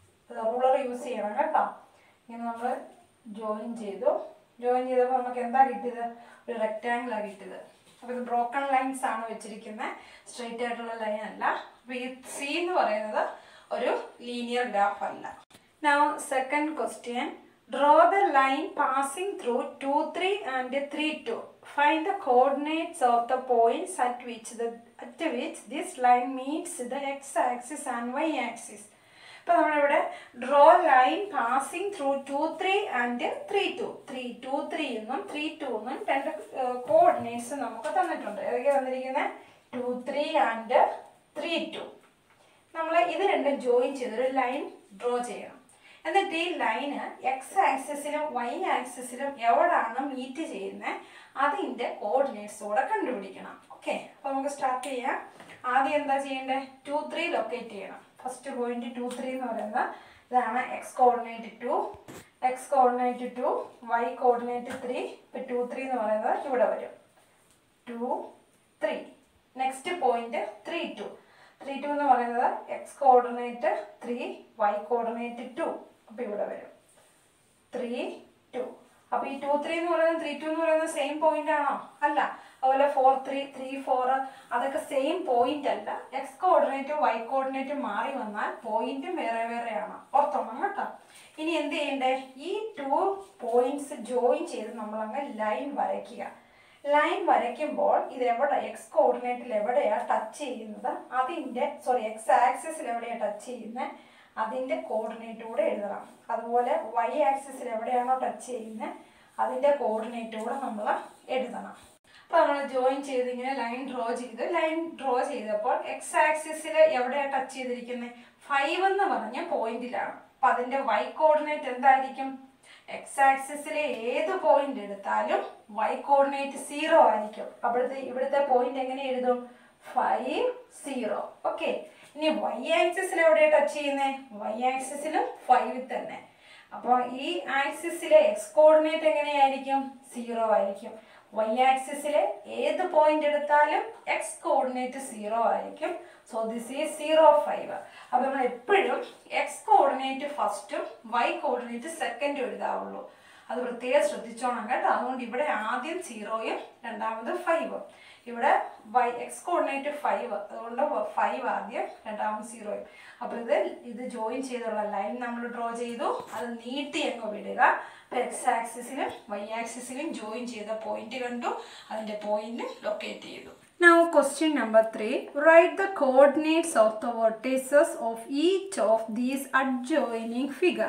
റൂളർ യൂസ് ചെയ്യണം കേട്ടോ ഇങ്ങനെ നമ്മൾ ജോയിൻ ചെയ്തു ജോയിൻ ചെയ്തപ്പോൾ നമുക്ക് എന്താ കിട്ടിയത് ഒരു റെക്റ്റാങ്കിളാണ് കിട്ടിയത് അപ്പോൾ ഇത് ബ്രോക്കൺ ലൈൻസ് ആണ് വെച്ചിരിക്കുന്നത് സ്ട്രെയിറ്റ് ആയിട്ടുള്ള ലൈൻ അല്ല അപ്പോൾ ഈ സി എന്ന് പറയുന്നത് ഒരു ലീനിയർ ഗ്രാഫ് അല്ല now second question draw the line passing through two three and three two find the coordinates of the points at which the at which this line meets the x axis and y axis ഇപ്പൊ നമ്മളിവിടെ draw line passing through two three and three to three to ത്രീ എന്നും three two എന്നും രണ്ട് coordinates നമുക്ക് തന്നിട്ടുണ്ട് ഏതൊക്കെയാണ് തന്നിരിക്കുന്നത് two three and three two നമ്മൾ ഇത് രണ്ടും ജോയിൻ ചെയ്തൊരു ലൈൻ ഡ്രോ ചെയ്യണം എന്നിട്ട് ഈ ലൈന് എക്സ് ആക്സിസിലും വൈ ആക്സിസിലും എവിടാണ് മീറ്റ് ചെയ്യുന്നത് അതിൻ്റെ കോർഡിനേറ്റ്സ് കൂടെ കണ്ടുപിടിക്കണം ഓക്കെ അപ്പോൾ നമുക്ക് സ്റ്റാർട്ട് ചെയ്യാം ആദ്യം എന്താ ചെയ്യേണ്ടത് ടു ത്രീ ലൊക്കേറ്റ് ചെയ്യണം ഫസ്റ്റ് പോയിന്റ് ടു ത്രീ എന്ന് പറയുന്നത് ഇതാണ് x coordinate two x coordinate two y coordinate three ഇപ്പം ടു ത്രീ എന്ന് പറയുന്നത് ഇവിടെ വരും two three next point three to three two എന്ന് പറയുന്നത് x coordinate three y coordinate two അപ്പോൾ ഇവിടെ വരും ത്രീ ടു അപ്പോൾ ഈ ടു ത്രീ എന്ന് പറയുന്നത് ത്രീ ടു എന്ന് പറയുന്നത് സെയിം പോയിന്റ് ആണോ അല്ല അതുപോലെ ഫോർ ത്രീ ത്രീ ഫോർ അതൊക്കെ സെയിം പോയിന്റ് അല്ല എക്സ് കോർഡിനേറ്റും വൈ കോർഡിനേറ്റും മാറി വന്നാൽ പോയിന്റും വേറെ വേറെയാണ് ഓർത്തോണം കേട്ടോ ഇനി എന്ത് ചെയ്യണ്ടേ ഈ ടു പോയിന്റ്സ് ജോയിൻ ചെയ്ത് നമ്മളങ്ങ് ലൈൻ വരയ്ക്കുക ലൈൻ വരയ്ക്കുമ്പോൾ ഇത് എവിടെ എക്സ് കോർഡിനേറ്റിൽ എവിടെയാ ടച്ച് ചെയ്യുന്നത് അതിൻ്റെ സോറി എക്സ് ആക്സിസിൽ എവിടെയാ ടച്ച് ചെയ്യുന്നത് അതിൻ്റെ കോർഡിനേറ്റ് കൂടെ എഴുതണം അതുപോലെ വൈ ആക്സിസിൽ എവിടെയാണോ ടച്ച് ചെയ്യുന്നത് അതിൻ്റെ കോർഡിനേറ്റ് കൂടെ നമ്മൾ എഴുതണം അപ്പോൾ നമ്മൾ ജോയിൻ ചെയ്ത് ഇങ്ങനെ ലൈൻ ഡ്രോ ചെയ്ത് ലൈൻ ഡ്രോ ചെയ്തപ്പോൾ എക്സ് ആക്സിസിൽ എവിടെയാണ് ടച്ച് ചെയ്തിരിക്കുന്നത് ഫൈവ് എന്ന് പറഞ്ഞ പോയിന്റിലാണ് അപ്പം അതിൻ്റെ വൈ കോർഡിനേറ്റ് എന്തായിരിക്കും എക്സ് ആക്സിസിലെ ഏത് പോയിന്റ് എടുത്താലും വൈ കോർഡിനേറ്റ് സീറോ ആയിരിക്കും അവിടുത്തെ ഇവിടുത്തെ പോയിന്റ് എങ്ങനെ എഴുതും ഫൈവ് സീറോ ഓക്കെ ഇനി വൈ ആക്സിസിൽ എവിടെയാണ് ടച്ച് ചെയ്യുന്നത് വൈ ആക്സിസിലും ഫൈവ് തന്നെ അപ്പോൾ ഈ ആക്സിസിലെ എക്സ് കോർഡിനേറ്റ് എങ്ങനെയായിരിക്കും സീറോ ആയിരിക്കും വൈ ആക്സിസിലെ ഏത് പോയിന്റ് എടുത്താലും എക്സ് കോർഡിനേറ്റ് സീറോ ആയിരിക്കും so this is zero five അപ്പോൾ നമ്മൾ എപ്പോഴും എക്സ് കോർഡിനേറ്റ് ഫസ്റ്റും വൈ കോർഡിനേറ്റ് സെക്കൻഡും എഴുതാവുള്ളൂ അത് പ്രത്യേകം ശ്രദ്ധിച്ചോണം കേട്ടോ അതുകൊണ്ട് ഇവിടെ ആദ്യം സീറോയും രണ്ടാമത് ഫൈവും ഇവിടെ വൈ എക്സ് കോർഡിനേറ്റ് ഫൈവ് അതുകൊണ്ട് ഫൈവ് ആദ്യം രണ്ടാമത് സീറോയും അപ്പോൾ ഇത് ഇത് ജോയിൻ ചെയ്തുള്ള ലൈൻ നമ്മൾ ഡ്രോ ചെയ്തു അത് നീട്ടി അങ്ങ് വിടുക അപ്പോൾ എക്സ് ആക്സിസിലും വൈ ആക്സിസിലും ജോയിൻ ചെയ്ത പോയിന്റ് കണ്ടു അതിൻ്റെ പോയിന്റ് ലൊക്കേറ്റ് ചെയ്തു Now question number 3. Write the coordinates of the vertices of each of these adjoining figure.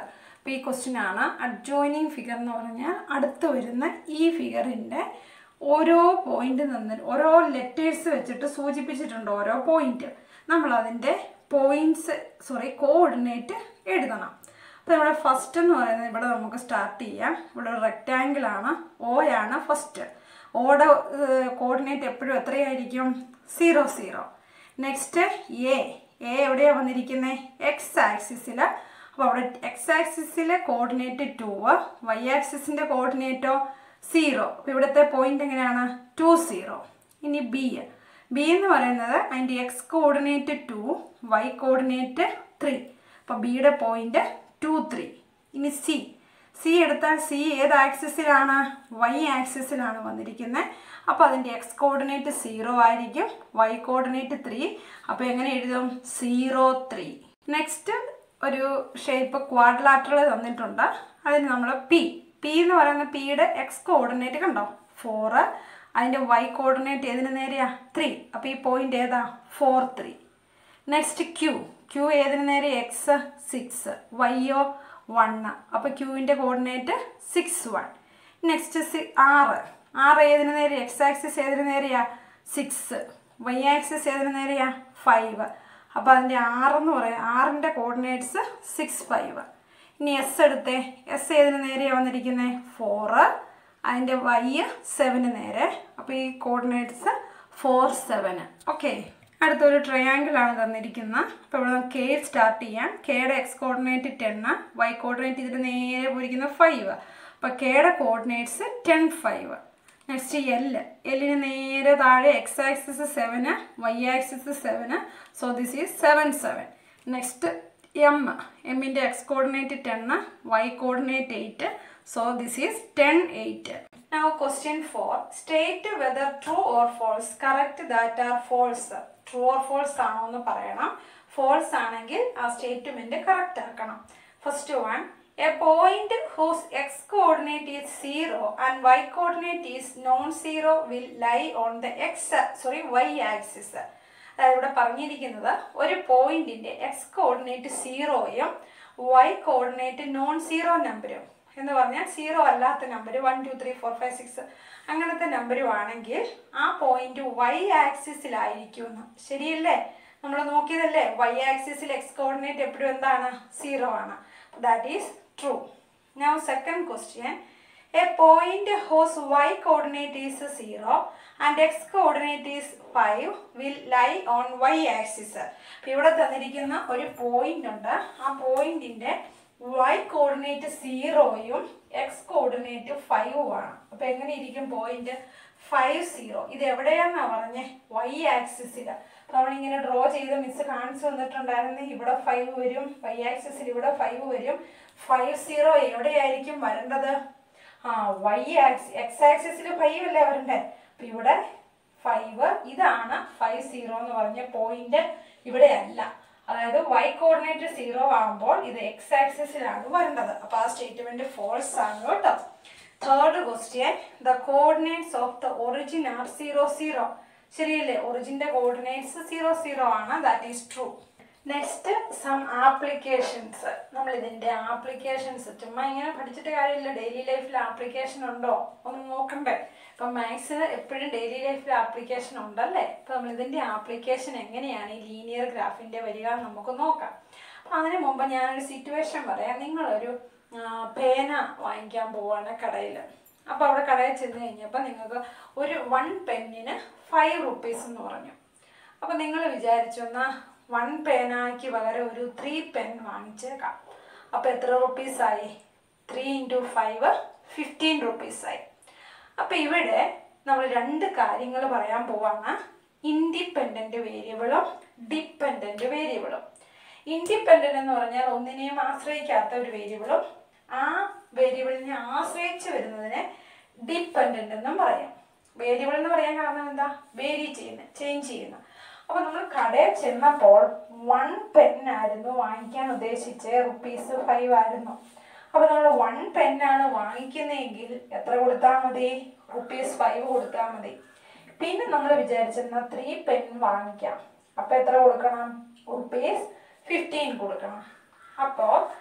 അപ്പോൾ ഈ ക്വസ്റ്റ്യൻ ആണ് അഡ്ജോയിനിങ് ഫിഗർ എന്ന് പറഞ്ഞാൽ അടുത്ത് വരുന്ന ഈ ഫിഗറിൻ്റെ ഓരോ പോയിന്റ് നിന്ന് ഓരോ ലെറ്റേഴ്സ് വെച്ചിട്ട് സൂചിപ്പിച്ചിട്ടുണ്ട് ഓരോ പോയിന്റ് നമ്മൾ അതിൻ്റെ പോയിന്റ്സ് സോറി കോർഡിനേറ്റ് എഴുതണം അപ്പോൾ നമ്മുടെ ഫസ്റ്റ് എന്ന് പറയുന്നത് ഇവിടെ നമുക്ക് സ്റ്റാർട്ട് ചെയ്യാം ഇവിടെ ഒരു റെക്റ്റാങ്കിൾ ആണ് ഓ ആണ് ഫസ്റ്റ് ഓടെ കോർഡിനേറ്റ് എപ്പോഴും എത്രയായിരിക്കും zero zero next A A എവിടെയാണ് വന്നിരിക്കുന്നത് എക്സ് ആക്സിസിൽ അപ്പോൾ അവിടെ എക്സ് ആക്സിസിലെ കോർഡിനേറ്റ് ടു വൈ ആക്സിസിൻ്റെ കോർഡിനേറ്റോ സീറോ അപ്പോൾ ഇവിടുത്തെ പോയിന്റ് എങ്ങനെയാണ് ടു സീറോ ഇനി ബി ബി എന്ന് പറയുന്നത് അതിൻ്റെ x coordinate two y coordinate three അപ്പോൾ ബിയുടെ പോയിന്റ് ടു ത്രീ ഇനി സി സി എടുത്താൽ സി ഏത് ആക്സിസിലാണ് വൈ ആക്സിസിലാണ് വന്നിരിക്കുന്നത് അപ്പോൾ അതിൻ്റെ എക്സ് കോർഡിനേറ്റ് സീറോ ആയിരിക്കും വൈ കോർഡിനേറ്റ് ത്രീ അപ്പോൾ എങ്ങനെ എഴുതും സീറോ ത്രീ നെക്സ്റ്റ് ഒരു ഷേപ്പ് ക്വാഡ്ലാറ്ററൽ തന്നിട്ടുണ്ട് അതിന് നമ്മൾ പി പി എന്ന് പറയുന്ന പിയുടെ എക്സ് കോർഡിനേറ്റ് കണ്ടോ ഫോറ് അതിൻ്റെ വൈ കോർഡിനേറ്റ് ഏതിന് നേരെയാ ത്രീ അപ്പോൾ ഈ പോയിന്റ് ഏതാ four three next Q Q ഏതിന് നേരെ എക്സ് സിക്സ് വൈയോ വണ്ണ് അപ്പോൾ ക്യൂവിൻ്റെ coordinate six one next C R R ഏതിന് നേരെ എക്സ് ആക്സിസ് ഏതിന് നേരെയാ സിക്സ് വൈ ആക്സിസ് ഏതിന് നേരെയാ ഫൈവ് അപ്പോൾ അതിൻ്റെ ആറെന്ന് പറയാം ആറിൻ്റെ കോർഡിനേറ്റ്സ് സിക്സ് ഫൈവ് ഇനി എസ് എടുത്തേ എസ് ഏതിന് നേരെയാണ് വന്നിരിക്കുന്നത് ഫോറ് അതിൻ്റെ വൈ സെവന് നേരെ അപ്പോൾ ഈ കോർഡിനേറ്റ്സ് ഫോർ സെവന് ഓക്കെ അടുത്തൊരു ട്രയാങ്കിൾ ആണ് തന്നിരിക്കുന്നത് അപ്പോൾ ഇവിടെ നമുക്ക് കെ സ്റ്റാർട്ട് ചെയ്യാം കെയുടെ എക്സ് കോർഡിനേറ്റ് ടെന്ന് വൈ കോർഡിനേറ്റ് ഇതിന് നേരെ പോയിരിക്കുന്ന ഫൈവ് അപ്പോൾ കെയുടെ coordinates ten five next L എല്ലിന് നേരെ താഴെ x axis seven y axis seven so this is seven seven next M എമ്മിൻ്റെ എക്സ് കോർഡിനേറ്റ് ടെന്ന് y coordinate eight so this is ten eight Now question 4. State whether true or false. Correct that are false. True or false ആണോ എന്ന് പറയണം false ആണെങ്കിൽ ആ statement correct ആക്കണം first one a point whose x coordinate is zero and y coordinate is non zero will lie on the x sorry y axis അതായത് ഇവിടെ പറഞ്ഞിരിക്കുന്നത് ഒരു പോയിന്റിന്റെ എക്സ് കോർഡിനേറ്റ് സീറോയും വൈ കോർഡിനേറ്റ് നോൺ സീറോ നമ്പരും എന്ന് പറഞ്ഞാൽ സീറോ അല്ലാത്ത number one two three four five six അങ്ങനത്തെ നമ്പരും ആണെങ്കിൽ ആ പോയിന്റ് വൈ ആക്സിസിലായിരിക്കും എന്ന് ശരിയല്ലേ നമ്മൾ നോക്കിയതല്ലേ വൈ ആക്സിസിൽ എക്സ് കോർഡിനേറ്റ് എപ്പോഴും എന്താണ് സീറോ ആണ് that is true now second question a point whose y coordinate is zero and x coordinate is five will lie on y axis ഇവിടെ തന്നിരിക്കുന്ന ഒരു പോയിന്റ് ഉണ്ട് ആ പോയിന്റിന്റെ വൈ കോർഡിനേറ്റ് സീറോയും എക്സ് കോർഡിനേറ്റ് ഫൈവും ആണ് അപ്പൊ എങ്ങനെ ഇരിക്കും പോയിന്റ് ഫൈവ് സീറോ ഇത് എവിടെയാന്നാ പറഞ്ഞേ വൈ ആക്സിസിൽ അപ്പൊ നമ്മളിങ്ങനെ ഡ്രോ ചെയ്ത് മിസ് കാണിച്ചു തന്നിട്ടുണ്ടായിരുന്നു ഇവിടെ ഫൈവ് വരും വൈ ആക്സിസിൽ ഇവിടെ ഫൈവ് വരും ഫൈവ് സീറോ എവിടെയായിരിക്കും വരേണ്ടത് ആ വൈ ആക്സി എക്സ് ആക്സിസിൽ ഫൈവ് അല്ലേ വരണ്ടേ അപ്പൊ ഇവിടെ ഫൈവ് ഇതാണ് ഫൈവ് സീറോ എന്ന് പറഞ്ഞ പോയിന്റ് ഇവിടെ അല്ല അതായത് വൈ കോർഡിനേറ്റ് സീറോ ആകുമ്പോൾ ഇത് എക്സ് ആക്സിസിലാണ് വരേണ്ടത് അപ്പൊ ആ സ്റ്റേറ്റ്മെന്റ് ഫോൾസ് ആണ് കേട്ടോ third question the coordinates of the origin are zero zero ശരിയല്ലേ ഒറിജിന്റെ കോർഡിനേറ്റ്സ് സീറോ സീറോ ആണ് that is true next some applications നമ്മൾ ഇതിന്റെ ആപ്ലിക്കേഷൻസ് ചുമ്മാ ഇങ്ങനെ പഠിച്ചിട്ട് കാര്യമില്ല ഡെയിലി ലൈഫിൽ ആപ്ലിക്കേഷൻ ഉണ്ടോ ഒന്ന് നോക്കണ്ടേ ഇപ്പം മാത്സിന് എപ്പോഴും ഡെയിലി ലൈഫിൽ ആപ്ലിക്കേഷൻ ഉണ്ടല്ലേ അപ്പം നമ്മൾ ഇതിന്റെ ആപ്ലിക്കേഷൻ എങ്ങനെയാണ് ഈ ലീനിയർ ഗ്രാഫിന്റെ വരിക എന്ന് നമുക്ക് നോക്കാം അപ്പം അതിന് മുമ്പ് ഞാനൊരു സിറ്റുവേഷൻ പറയാം നിങ്ങളൊരു ആ, പേന വാങ്ങിക്കാൻ പോവാണ് കടയിൽ അപ്പോൾ അവിടെ കടയിൽ ചെന്ന് കഴിഞ്ഞപ്പോൾ നിങ്ങൾക്ക് ഒരു വൺ പെന്നിന് ഫൈവ് റുപ്പീസ് എന്ന് പറഞ്ഞു അപ്പം നിങ്ങൾ വിചാരിച്ചു എന്നാൽ വൺ പേനയ്ക്ക് പകരം ഒരു ത്രീ പെൻ വാങ്ങിച്ചേക്കാം അപ്പോൾ എത്ര റുപ്പീസായി ത്രീ ഇൻറ്റു ഫൈവ് ഫിഫ്റ്റീൻ റുപ്പീസായി അപ്പോൾ ഇവിടെ നമ്മൾ രണ്ട് കാര്യങ്ങൾ പറയാൻ പോവാണ് ഇൻഡിപെൻഡൻറ്റ് വേരിയബിളും ഡിപ്പെൻഡൻറ്റ് വേരിയബിളും ഇൻഡിപെൻഡൻ്റ് എന്ന് പറഞ്ഞാൽ ഒന്നിനെയും ആശ്രയിക്കാത്ത ഒരു വേരിയബിളും ആ വേരിയബിളിനെ ആശ്രയിച്ച് വരുന്നതിനെ ഡിപ്പെൻഡൻ്റ് എന്നും പറയാം വേരിയബിൾ എന്ന് പറയാൻ കാരണം എന്താ വേരി ചെയ്യുന്ന ചേഞ്ച് ചെയ്യുന്ന അപ്പൊ നമ്മൾ കടയിൽ ചെന്നപ്പോൾ വൺ പെൻ ആയിരുന്നു വാങ്ങിക്കാൻ ഉദ്ദേശിച്ച് റുപ്പീസ് ഫൈവ് ആയിരുന്നു അപ്പൊ നമ്മൾ വൺ പെന്നാണ് വാങ്ങിക്കുന്നതെങ്കിൽ എത്ര കൊടുത്താൽ മതി റുപ്പീസ് ഫൈവ് കൊടുത്താൽ മതി പിന്നെ നമ്മൾ വിചാരിച്ചിരുന്ന ത്രീ പെൻ വാങ്ങിക്കാം അപ്പൊ എത്ര കൊടുക്കണം റുപ്പീസ് ഫിഫ്റ്റീൻ കൊടുക്കണം അപ്പോൾ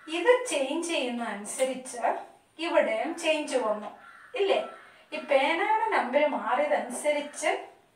ഇത് ചേഞ്ച് ചെയ്യുന്ന അനുസരിച്ച് ഇവിടെയും ചേഞ്ച് വന്നു ഇല്ലേ ഈ പേനയുടെ നമ്പർ മാറിയതനുസരിച്ച്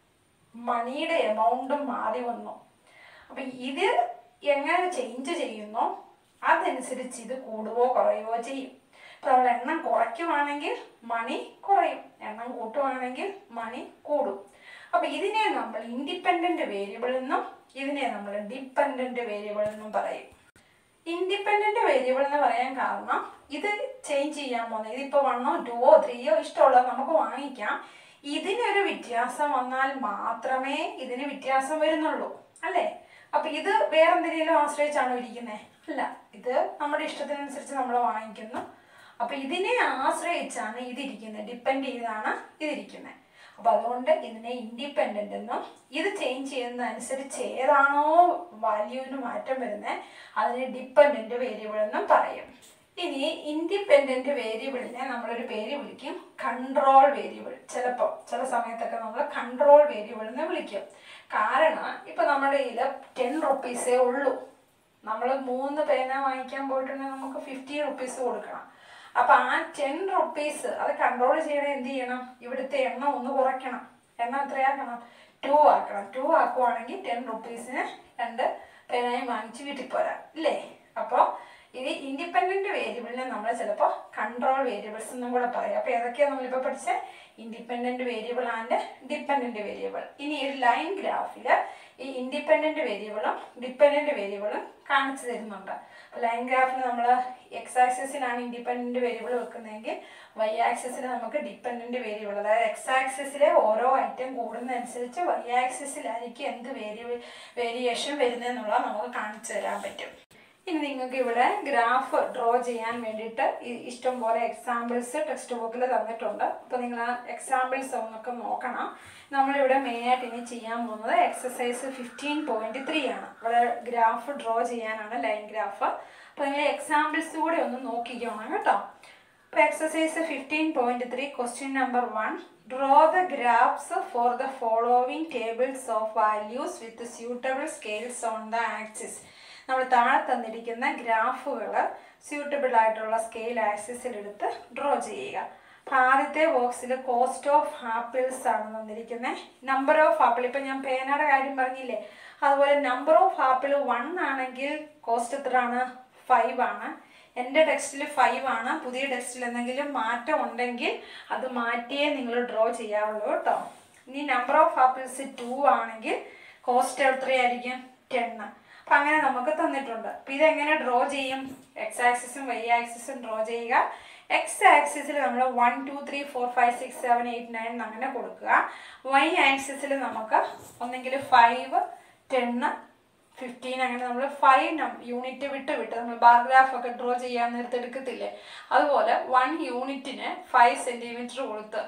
മണിയുടെ എമൗണ്ടും മാറി വന്നു അപ്പം ഇത് എങ്ങനെ ചേഞ്ച് ചെയ്യുന്നോ അതനുസരിച്ച് ഇത് കൂടുകയോ കുറയുകയോ ചെയ്യും ഇപ്പം നമ്മൾ എണ്ണം കുറയ്ക്കുവാണെങ്കിൽ മണി കുറയും എണ്ണം കൂട്ടുവാണെങ്കിൽ മണി കൂടും അപ്പം ഇതിനെ നമ്മൾ ഇൻഡിപെൻഡൻറ്റ് വേരിയബിൾ എന്നും ഇതിനെ നമ്മൾ ഡിപ്പെൻഡൻറ്റ് വേരിയബിൾ എന്നും പറയും ഇൻഡിപെൻഡന്റ് വേരിയബിൾ എന്ന് പറയാൻ കാരണം ഇത് ചേഞ്ച് ചെയ്യാൻ പോകുന്നത് ഇതിപ്പോ വണ്ണോ ടൂവോ ത്രീയോ ഇഷ്ടമുള്ളത് നമുക്ക് വാങ്ങിക്കാം ഇതിനൊരു വ്യത്യാസം വന്നാൽ മാത്രമേ ഇതിന് വ്യത്യാസം വരുന്നുള്ളൂ അല്ലേ അപ്പൊ ഇത് വേറെ എന്തെങ്കിലും ആശ്രയിച്ചാണോ ഇരിക്കുന്നത് അല്ല ഇത് നമ്മുടെ ഇഷ്ടത്തിനനുസരിച്ച് നമ്മൾ വാങ്ങിക്കുന്നു അപ്പൊ ഇതിനെ ആശ്രയിച്ചാണ് ഇതിരിക്കുന്നത് ഡിപ്പെൻഡ് ചെയ്താണ് ഇതിരിക്കുന്നത് അപ്പൊ അതുകൊണ്ട് ഇതിനെ ഇൻഡിപെൻഡന്റ് എന്നും ഇത് ചേഞ്ച് ചെയ്യുന്നതനുസരിച്ച് ഏതാണോ വാല്യൂവിന് മാറ്റം വരുന്നത് അതിനെ ഡിപ്പെൻഡന്റ് വേരിയബിൾ എന്നും പറയും ഇനി ഇൻഡിപെൻഡന്റ് വേരിയബിളിനെ നമ്മളൊരു പേര് വിളിക്കും കൺട്രോൾ വേരിയബിൾ ചിലപ്പോൾ ചില സമയത്തൊക്കെ നമ്മൾ കൺട്രോൾ വേരിയബിൾ എന്ന് വിളിക്കും കാരണം ഇപ്പൊ നമ്മുടെ കയ്യിൽ ടെൻ റുപ്പീസേ ഉള്ളൂ നമ്മൾ മൂന്ന് പേന വാങ്ങിക്കാൻ പോയിട്ടുണ്ടെങ്കിൽ നമുക്ക് ഫിഫ്റ്റി റുപ്പീസ് കൊടുക്കണം അപ്പൊ ആ ടെൻ റുപ്പീസ് അത് കൺട്രോൾ ചെയ്യണേ എന്ത് ചെയ്യണം ഇവിടുത്തെ എണ്ണം ഒന്ന് കുറയ്ക്കണം എണ്ണം എത്രയാക്കണം ടു ആക്കണം ടു ആക്കുവാണെങ്കിൽ ടെൻ റുപ്പീസിന് രണ്ട് പേനായി വാങ്ങിച്ച് വീട്ടിൽ പോരാം ഇല്ലേ അപ്പോൾ ഇത് ഇൻഡിപെൻഡന്റ് വേരിയബിളിനെ നമ്മൾ ചിലപ്പോൾ കൺട്രോൾ വേരിയബിൾസ് എന്നും കൂടെ പറയും അപ്പോൾ ഏതൊക്കെയാണ് നമ്മളിപ്പോൾ പഠിച്ച independent variable and dependent variable ഇനി ഒരു ലൈൻ ഗ്രാഫിൽ ഈ ഇൻഡിപെൻഡന്റ് വേരിയബിളും ഡിപ്പെൻഡന്റ് വേരിയബിളും കാണിച്ചു തരുന്നുണ്ട് അപ്പോൾ ലൈൻ ഗ്രാഫിൽ നമ്മൾ എക്സ് ആക്സിസിലാണ് ഇൻഡിപെൻഡന്റ് വേരിയബിൾ വെക്കുന്നതെങ്കിൽ വൈ ആക്സിസിൽ നമുക്ക് ഡിപ്പെൻഡന്റ് വേരിയബിൾ അതായത് എക്സ് ആക്സിസിലെ ഓരോ ഐറ്റം കൂടുന്നതനുസരിച്ച് വൈ ആക്സിസിലായിരിക്കും എന്ത് വേരിയബിൾ വേരിയേഷൻ വരുന്നതെന്നുള്ളത് നമുക്ക് കാണിച്ചു തരാൻ പറ്റും ഇനി നിങ്ങൾക്ക് ഇവിടെ ഗ്രാഫ് ഡ്രോ ചെയ്യാൻ വേണ്ടിയിട്ട് ഈ ഇഷ്ടം പോലെ എക്സാമ്പിൾസ് ടെക്സ്റ്റ് ബുക്കിൽ തന്നിട്ടുണ്ട് അപ്പോൾ നിങ്ങൾ ആ എക്സാമ്പിൾസ് ഒന്നൊക്കെ നോക്കണം നമ്മളിവിടെ മെയിനായിട്ട് ഇനി ചെയ്യാൻ പോകുന്നത് എക്സസൈസ് ഫിഫ്റ്റീൻ പോയിന്റ് ത്രീ ആണ് ഇവിടെ ഗ്രാഫ് ഡ്രോ ചെയ്യാനാണ് ലൈൻ ഗ്രാഫ് അപ്പോൾ നിങ്ങൾ എക്സാമ്പിൾസ് കൂടെ ഒന്ന് നോക്കിക്കണം കേട്ടോ അപ്പോൾ exercise fifteen point three question number one draw the graphs for the following tables of values with suitable scales on the axis നമ്മൾ താഴെ തന്നിരിക്കുന്ന ഗ്രാഫുകൾ സ്യൂട്ടബിൾ ആയിട്ടുള്ള സ്കെയിൽ ആക്സിസിൽ എടുത്ത് ഡ്രോ ചെയ്യുക അപ്പം ആദ്യത്തെ ബോക്സിൽ കോസ്റ്റ് ഓഫ് ആപ്പിൾസ് ആണ് തന്നിരിക്കുന്നത് നമ്പർ ഓഫ് ആപ്പിൾ ഇപ്പം ഞാൻ പേനയുടെ കാര്യം പറഞ്ഞില്ലേ അതുപോലെ നമ്പർ ഓഫ് ആപ്പിൾ വൺ ആണെങ്കിൽ കോസ്റ്റ് എത്രയാണ് ഫൈവ് ആണ് എൻ്റെ ടെക്സ്റ്റിൽ ഫൈവ് ആണ് പുതിയ ടെക്സ്റ്റിൽ എന്തെങ്കിലും മാറ്റം ഉണ്ടെങ്കിൽ അത് മാറ്റിയേ നിങ്ങൾ ഡ്രോ ചെയ്യാവുള്ളൂ കേട്ടോ ഇനി നമ്പർ ഓഫ് ആപ്പിൾസ് ടു ആണെങ്കിൽ കോസ്റ്റ് എത്രയായിരിക്കും ടെന്ന് അപ്പം അങ്ങനെ നമുക്ക് തന്നിട്ടുണ്ട് അപ്പം ഇതെങ്ങനെ ഡ്രോ ചെയ്യും എക്സ് ആക്സിസും വൈ ആക്സിസും ഡ്രോ ചെയ്യുക എക്സ് ആക്സിസിൽ നമ്മൾ one two three four five six seven eight nine അങ്ങനെ കൊടുക്കുക വൈ ആക്സിസിൽ നമുക്ക് ഒന്നെങ്കിൽ ഫൈവ് ടെന്ന് ഫിഫ്റ്റീൻ അങ്ങനെ നമ്മൾ ഫൈവ് യൂണിറ്റ് വിട്ട് വിട്ട് നമ്മൾ ബാർഗ്രാഫ് ഒക്കെ ഡ്രോ ചെയ്യാൻ നേരത്തെ എടുക്കത്തില്ലേ അതുപോലെ വൺ യൂണിറ്റിന് ഫൈവ് സെൻറ്റിമീറ്റർ കൊടുത്ത്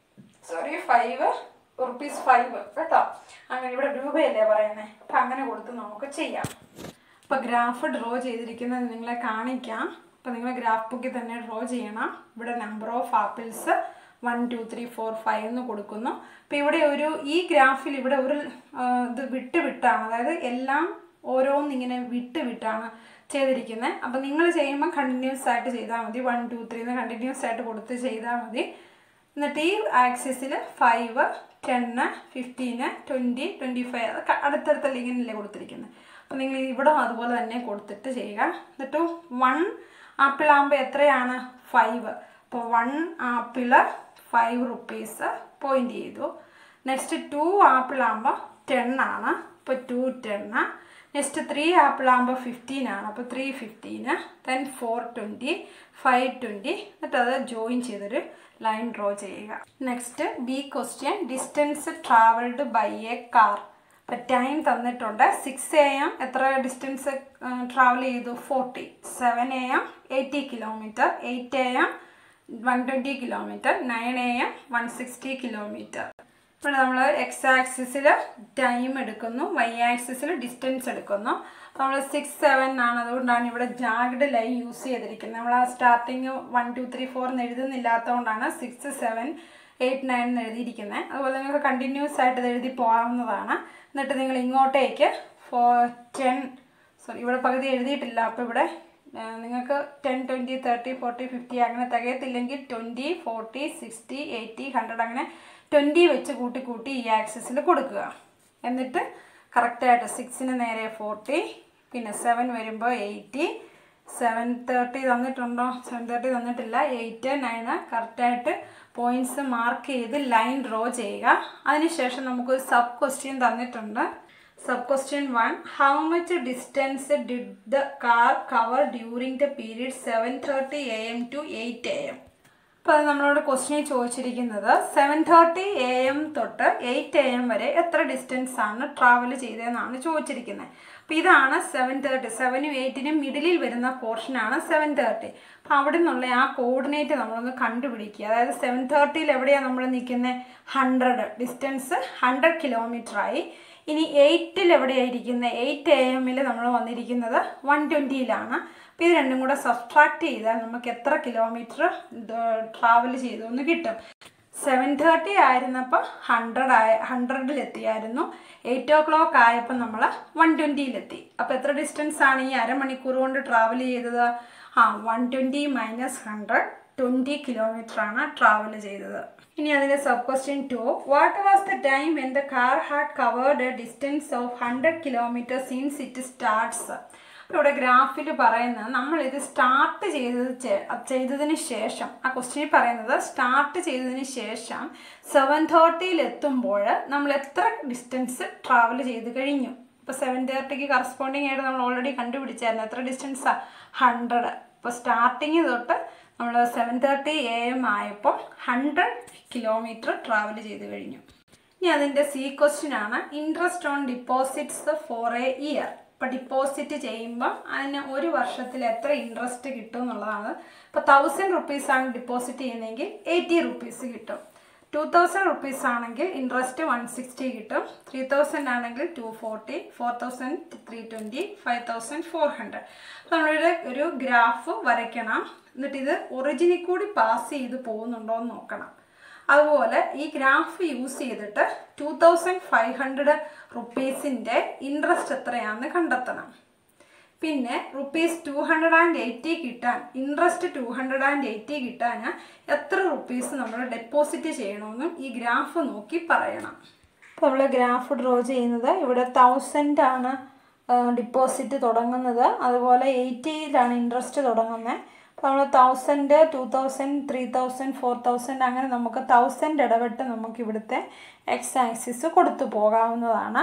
സോറി ഫൈവ് റുപ്പീസ് ഫൈവ് കേട്ടോ അങ്ങനെ ഇവിടെ രൂപയല്ലേ പറയുന്നത് അപ്പം അങ്ങനെ കൊടുത്ത് നമുക്ക് ചെയ്യാം അപ്പോൾ ഗ്രാഫ് ഡ്രോ ചെയ്തിരിക്കുന്നത് നിങ്ങളെ കാണിക്കാം അപ്പോൾ നിങ്ങൾ ഗ്രാഫ് ബുക്കിൽ തന്നെ ഡ്രോ ചെയ്യണം ഇവിടെ number of apples one two three four five എന്ന് കൊടുക്കുന്നു അപ്പോൾ ഇവിടെ ഒരു ഈ ഗ്രാഫിൽ ഇവിടെ ഒരു ആ, ഇത് വിട്ട് വിട്ടാണ് അതായത് എല്ലാം ഓരോന്നിങ്ങനെ വിട്ട് വിട്ടാണ് ചെയ്തിരിക്കുന്നത് അപ്പോൾ നിങ്ങൾ ചെയ്യുമ്പോൾ കണ്ടിന്യൂസ് ആയിട്ട് ചെയ്താൽ മതി വൺ ടു ത്രീ എന്ന് കണ്ടിന്യൂസ് ആയിട്ട് കൊടുത്ത് ചെയ്താൽ മതി എന്നിട്ട് ഈ ആക്സിസിൽ ഫൈവ് ടെന്ന് ഫിഫ്റ്റീന് ട്വൻറ്റി ട്വൻറ്റി ഫൈവ് അതൊക്കെ അടുത്തടുത്തല്ല ഇങ്ങനെയല്ലേ കൊടുത്തിരിക്കുന്നത് അപ്പോൾ നിങ്ങൾ ഇവിടെ അതുപോലെ തന്നെ കൊടുത്തിട്ട് ചെയ്യുക എന്നിട്ട് വൺ ആപ്പിൾ ആകുമ്പോൾ എത്രയാണ് ഫൈവ് അപ്പോൾ one apple five rupees point ചെയ്തു നെക്സ്റ്റ് ടു ആപ്പിൾ ആകുമ്പോൾ ടെൻ ആണ് അപ്പോൾ ടു ടെന്ന് നെക്സ്റ്റ് ത്രീ ആപ്പിൾ ആകുമ്പോൾ ഫിഫ്റ്റീൻ ആണ് അപ്പോൾ ത്രീ ഫിഫ്റ്റീന് then four twenty five twenty എന്നിട്ട് അത് ജോയിൻ ചെയ്തൊരു ലൈൻ ഡ്രോ ചെയ്യുക next B question distance travelled by a car ഇപ്പം ടൈം തന്നിട്ടുണ്ട് സിക്സ് എ എം എത്ര ഡിസ്റ്റൻസ് ട്രാവൽ ചെയ്തു forty seven A M eighty kilometre eight A M one twenty kilometre nine A M one sixty kilometre ഇവിടെ നമ്മൾ X ആക്സിസിൽ time എടുക്കുന്നു Y ആക്സിസിൽ distance എടുക്കുന്നു നമ്മൾ സിക്സ് സെവൻ ആണ് അതുകൊണ്ടാണ് ഇവിടെ ജാഗ്ഡ് ലൈൻ യൂസ് ചെയ്തിരിക്കുന്നത് നമ്മൾ ആ starting one two three four എന്ന് എഴുതുന്നില്ലാത്തതുകൊണ്ടാണ് സിക്സ് സെവൻ എയ്റ്റ് നയൻ എന്ന് എഴുതിയിരിക്കുന്നത് അതുപോലെ നിങ്ങൾക്ക് കണ്ടിന്യൂസ് ആയിട്ട് ഇത് എഴുതി പോകാവുന്നതാണ് എന്നിട്ട് നിങ്ങൾ ഇങ്ങോട്ടേക്ക് ഫോർ ടെൻ സോറി ഇവിടെ പകുതി എഴുതിയിട്ടില്ല അപ്പോൾ ഇവിടെ നിങ്ങൾക്ക് ten twenty thirty forty fifty അങ്ങനെ തികയത്തില്ലെങ്കിൽ twenty forty sixty eighty hundred അങ്ങനെ ട്വൻറ്റി വെച്ച് കൂട്ടി കൂട്ടി ഈ ആക്സിസിൽ കൊടുക്കുക എന്നിട്ട് കറക്റ്റായിട്ട് സിക്സിന് നേരെ ഫോർട്ടി പിന്നെ സെവൻ വരുമ്പോൾ എയ്റ്റി സെവൻ തേർട്ടി തന്നിട്ടുണ്ടോ സെവൻ തേർട്ടി തന്നിട്ടില്ല എയ്റ്റ് നയന് കറക്റ്റായിട്ട് പോയിൻറ്റ്സ് മാർക്ക് ചെയ്ത് ലൈൻ ഡ്രോ ചെയ്യുക അതിനുശേഷം നമുക്കൊരു സബ് ക്വസ്റ്റ്യൻ തന്നിട്ടുണ്ട് sub question one how much distance did the car cover during the period seven thirty A M to eight A M അപ്പോൾ അത് നമ്മളോട് ക്വസ്റ്റ്യൻ ചോദിച്ചിരിക്കുന്നത് സെവൻ തേർട്ടി എ എം തൊട്ട് എയ്റ്റ് എ എം വരെ എത്ര distance ആണ് travel ചെയ്തതെന്നാണ് ചോദിച്ചിരിക്കുന്നത് അപ്പോൾ ഇതാണ് സെവൻ തേർട്ടി സെവനും എയ്റ്റിനും മിഡിലിൽ വരുന്ന പോർഷനാണ് സെവൻ തേർട്ടി അപ്പോൾ അവിടെ നിന്നുള്ള ആ കോർഡിനേറ്റ് നമ്മളൊന്ന് കണ്ടുപിടിക്കുക അതായത് സെവൻ തേർട്ടിയിൽ എവിടെയാണ് നമ്മൾ നിൽക്കുന്നത് ഹൺഡ്രഡ് ഡിസ്റ്റൻസ് ഹൺഡ്രഡ് കിലോമീറ്റർ ആയി ഇനി എയ്റ്റിൽ എവിടെയായിരിക്കുന്നത് എയ്റ്റ് എ എമ്മിൽ നമ്മൾ വന്നിരിക്കുന്നത് വൺ ട്വൻറ്റിയിലാണ് അപ്പോൾ ഇത് രണ്ടും കൂടെ സബ്സ്ട്രാക്ട് ചെയ്താൽ നമുക്ക് എത്ര കിലോമീറ്റർ ട്രാവൽ ചെയ്തു എന്ന് കിട്ടും സെവൻ തേർട്ടി ആയിരുന്നപ്പോൾ ഹൺഡ്രഡ് ആയ ഹൺഡ്രഡിലെത്തിയായിരുന്നു എയ്റ്റ് ഓ ക്ലോക്ക് ആയപ്പോൾ നമ്മൾ വൺ ട്വൻറ്റിയിലെത്തി അപ്പോൾ എത്ര ഡിസ്റ്റൻസ് ആണ് ഈ അരമണിക്കൂർ കൊണ്ട് ട്രാവൽ ചെയ്തത് ആ one twenty minus hundred twenty kilometre ആണ് ട്രാവൽ ചെയ്തത് ഇനി അതിൻ്റെ sub question two what was the time when the car had covered a distance of hundred kilometre since it starts ഇവിടെ ഗ്രാഫിൽ പറയുന്നത് നമ്മൾ ഇത് സ്റ്റാർട്ട് ചെയ്തത് ചെ- ചെയ്തതിന് ശേഷം ആ ക്വസ്റ്റ്യൻ പറയുന്നത് സ്റ്റാർട്ട് ചെയ്തതിന് ശേഷം സെവൻ തേർട്ടിയിൽ എത്തുമ്പോൾ നമ്മൾ എത്ര ഡിസ്റ്റൻസ് ട്രാവൽ ചെയ്ത് കഴിഞ്ഞു ഇപ്പോൾ സെവൻ തേർട്ടിക്ക് കറസ്പോണ്ടിങ് ആയിട്ട് നമ്മൾ ഓൾറെഡി കണ്ടുപിടിച്ചായിരുന്നു എത്ര ഡിസ്റ്റൻസാണ് ഹൺഡ്രഡ് ഇപ്പോൾ സ്റ്റാർട്ടിങ് തൊട്ട് നമ്മൾ സെവൻ തേർട്ടി എ എം ആയപ്പോൾ ഹൺഡ്രഡ് കിലോമീറ്റർ ട്രാവൽ ചെയ്ത് കഴിഞ്ഞു ഇനി അതിൻ്റെ സി ക്വസ്റ്റ്യൻ ആണ് interest on deposits for a year ഇപ്പോൾ ഡിപ്പോസിറ്റ് ചെയ്യുമ്പോൾ അതിന് ഒരു വർഷത്തിൽ എത്ര ഇൻട്രസ്റ്റ് കിട്ടും എന്നുള്ളതാണ് ഇപ്പോൾ തൗസൻഡ് റുപ്പീസാണ് ഡിപ്പോസിറ്റ് ചെയ്യുന്നതെങ്കിൽ എയ്റ്റി റുപ്പീസ് കിട്ടും ടു തൗസൻഡ് റുപ്പീസ് ആണെങ്കിൽ ഇൻട്രസ്റ്റ് വൺ സിക്സ്റ്റി കിട്ടും ത്രീ തൗസൻഡ് ആണെങ്കിൽ two forty four thousand three twenty five thousand four hundred അപ്പോൾ നമ്മളിവിടെ ഒരു ഗ്രാഫ് വരയ്ക്കണം എന്നിട്ട് ഇത് ഒറിജിനിൽ കൂടി പാസ് ചെയ്ത് പോകുന്നുണ്ടോ എന്ന് നോക്കണം അതുപോലെ ഈ ഗ്രാഫ് യൂസ് ചെയ്തിട്ട് ടു തൗസൻഡ് ഫൈവ് ഹൺഡ്രഡ് റുപ്പീസിൻ്റെ ഇൻട്രസ്റ്റ് എത്രയാണെന്ന് കണ്ടെത്തണം പിന്നെ rupees two hundred and eighty കിട്ടാൻ interest two hundred and eighty കിട്ടാൻ എത്ര റുപ്പീസ് നമ്മൾ ഡെപ്പോസിറ്റ് ചെയ്യണമെന്നും ഈ ഗ്രാഫ് നോക്കി പറയണം അപ്പോൾ നമ്മൾ ഗ്രാഫ് ഡ്രോ ചെയ്യുന്നത് ഇവിടെ തൗസൻഡ് ആണ് ഡിപ്പോസിറ്റ് തുടങ്ങുന്നത് അതുപോലെ എയ്റ്റിയിലാണ് ഇൻട്രസ്റ്റ് തുടങ്ങുന്നത് അപ്പോൾ നമ്മൾ thousand two thousand three thousand four thousand അങ്ങനെ നമുക്ക് തൗസൻഡ് ഇടവിട്ട് നമുക്ക് ഇവിടുത്തെ എക്സ് ആക്സിസ് കൊടുത്തു പോകാവുന്നതാണ്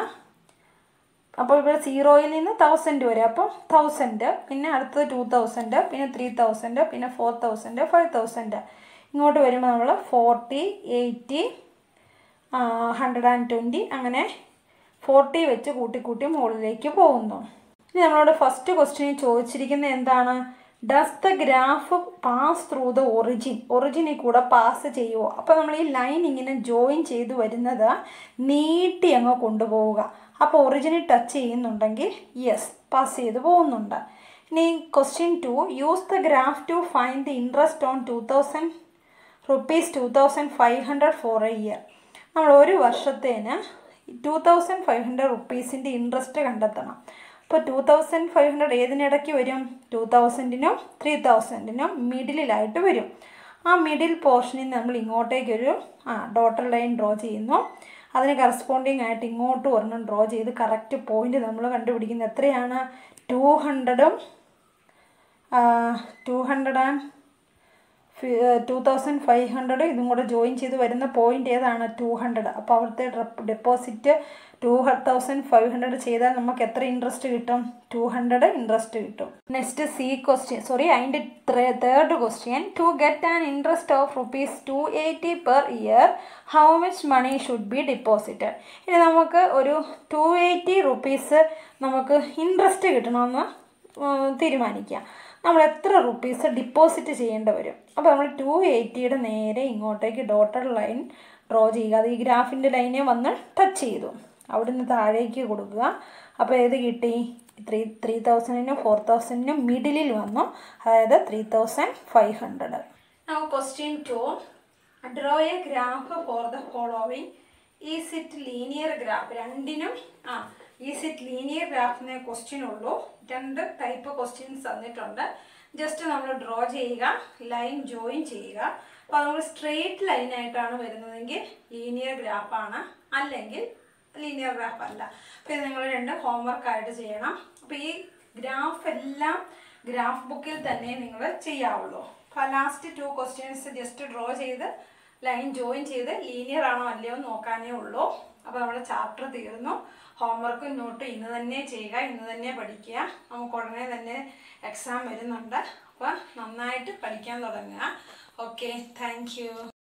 അപ്പോൾ ഇവിടെ സീറോയിൽ നിന്ന് തൗസൻഡ് വരെ അപ്പോൾ തൗസൻഡ് പിന്നെ അടുത്തത് ടു തൗസൻഡ് പിന്നെ ത്രീ തൗസൻഡ് പിന്നെ ഫോർ തൗസൻഡ് ഫൈവ് തൗസൻഡ് ഇങ്ങോട്ട് വരുമ്പോൾ നമ്മൾ forty eighty hundred and twenty അങ്ങനെ ഫോർട്ടി വെച്ച് കൂട്ടി കൂട്ടി മുകളിലേക്ക് പോകുന്നു ഇനി നമ്മളോട് ഫസ്റ്റ് ക്വസ്റ്റ്യൻ ചോദിച്ചിരിക്കുന്നത് എന്താണ് does the graph pass through the origin ഒറിജിനിൽ കൂടെ പാസ് ചെയ്യുമോ അപ്പോൾ നമ്മൾ ഈ ലൈൻ ഇങ്ങനെ ജോയിൻ ചെയ്ത് വരുന്നത് നീട്ടി അങ്ങ് കൊണ്ടുപോവുക അപ്പോൾ ഒറിജിനിൽ ടച്ച് ചെയ്യുന്നുണ്ടെങ്കിൽ യെസ് പാസ് ചെയ്ത് പോകുന്നുണ്ട് ഇനി question two use the graph to find the interest on two thousand rupees two thousand five hundred for a year നമ്മൾ ഒരു വർഷത്തേന് ടു തൗസൻഡ് ഫൈവ് ഹൺഡ്രഡ് റുപ്പീസിൻ്റെ ഇൻട്രസ്റ്റ് കണ്ടെത്തണം അപ്പോൾ ടു തൗസൻഡ് ഫൈവ് ഹൺഡ്രഡ് ഏതിനിടയ്ക്ക് വരും ടു തൗസൻഡിനും ത്രീ തൗസൻഡിനും മിഡിലിലായിട്ട് വരും ആ മിഡിൽ പോർഷനിൽ നിന്ന് നമ്മൾ ഇങ്ങോട്ടേക്കൊരു ആ ഡോട്ടർ ലൈൻ ഡ്രോ ചെയ്യുന്നു അതിന് കറസ്പോണ്ടിങ് ആയിട്ട് ഇങ്ങോട്ട് ഒരെണ്ണം ഡ്രോ ചെയ്ത് കറക്റ്റ് പോയിന്റ് നമ്മൾ കണ്ടുപിടിക്കുന്നത് എത്രയാണ് ടു ഹൺഡ്രഡും two hundred and two thousand five hundred ഇതും കൂടെ ജോയിൻ ചെയ്ത് വരുന്ന പോയിന്റ് ഏതാണ് ടു ഹൺഡ്രഡ് അപ്പോൾ അവിടുത്തെ deposit two thousand five hundred ചെയ്താൽ നമുക്ക് എത്ര ഇൻട്രസ്റ്റ് കിട്ടും ടു ഹൺഡ്രഡ് ഇൻട്രസ്റ്റ് കിട്ടും നെക്സ്റ്റ് സി ക്വസ്റ്റ്യൻ സോറി അതിൻ്റെ third question to get an interest of rupees two eighty per year how much money should be deposited ഇനി നമുക്ക് ഒരു two eighty rupees നമുക്ക് ഇൻട്രസ്റ്റ് കിട്ടണമെന്ന് തീരുമാനിക്കാം നമ്മൾ എത്ര റുപ്പീസ് ഡിപ്പോസിറ്റ് ചെയ്യേണ്ടി വരും അപ്പോൾ നമ്മൾ ടു എയ്റ്റിയുടെ നേരെ ഇങ്ങോട്ടേക്ക് ഡോട്ടർ ലൈൻ ഡ്രോ ചെയ്യുക അത് ഈ ഗ്രാഫിൻ്റെ ലൈനെ വന്ന് ടച്ച് ചെയ്തു അവിടുന്ന് താഴേക്ക് കൊടുക്കുക അപ്പോൾ ഏത് കിട്ടി ത്രീ ത്രീ തൗസൻഡിനും ഫോർ തൗസൻഡിനും മിഡിലിൽ വന്നു അതായത് three thousand five hundred question to draw a graph for the following is it linear graph രണ്ടിനും ആ ഈസ് ഇറ്റ് ലീനിയർ ഗ്രാഫിനെ ക്വസ്റ്റ്യൻ ഉള്ളൂ രണ്ട് ടൈപ്പ് ക്വസ്റ്റ്യൻസ് തന്നിട്ടുണ്ട് ജസ്റ്റ് നമ്മൾ ഡ്രോ ചെയ്യുക ലൈൻ ജോയിൻ ചെയ്യുക അപ്പോൾ നമ്മൾ സ്ട്രെയിറ്റ് ലൈൻ ആയിട്ടാണ് വരുന്നതെങ്കിൽ ലീനിയർ ഗ്രാഫാണ് അല്ലെങ്കിൽ ലീനിയർ ഗ്രാഫ് അല്ല അപ്പോൾ ഇത് നിങ്ങൾ രണ്ട് ഹോംവർക്ക് ആയിട്ട് ചെയ്യണം അപ്പോൾ ഈ ഗ്രാഫ് എല്ലാം ഗ്രാഫ് ബുക്കിൽ തന്നെ നിങ്ങൾ ചെയ്യാവുള്ളൂ അപ്പോൾ last two questions just draw ചെയ്ത് ലൈൻ ജോയിൻ ചെയ്ത് ലീനിയർ ആണോ അല്ലയോ എന്ന് നോക്കാനേ ഉള്ളൂ അപ്പോൾ നമ്മുടെ ചാപ്റ്റർ തീർന്നു ഹോംവർക്കും നോട്ടും ഇന്ന് തന്നെ ചെയ്യുക ഇന്ന് തന്നെ പഠിക്കുക നമുക്ക് ഉടനെ തന്നെ എക്സാം വരുന്നുണ്ട് അപ്പോൾ നന്നായിട്ട് പഠിക്കാൻ തുടങ്ങുക ഓക്കെ താങ്ക്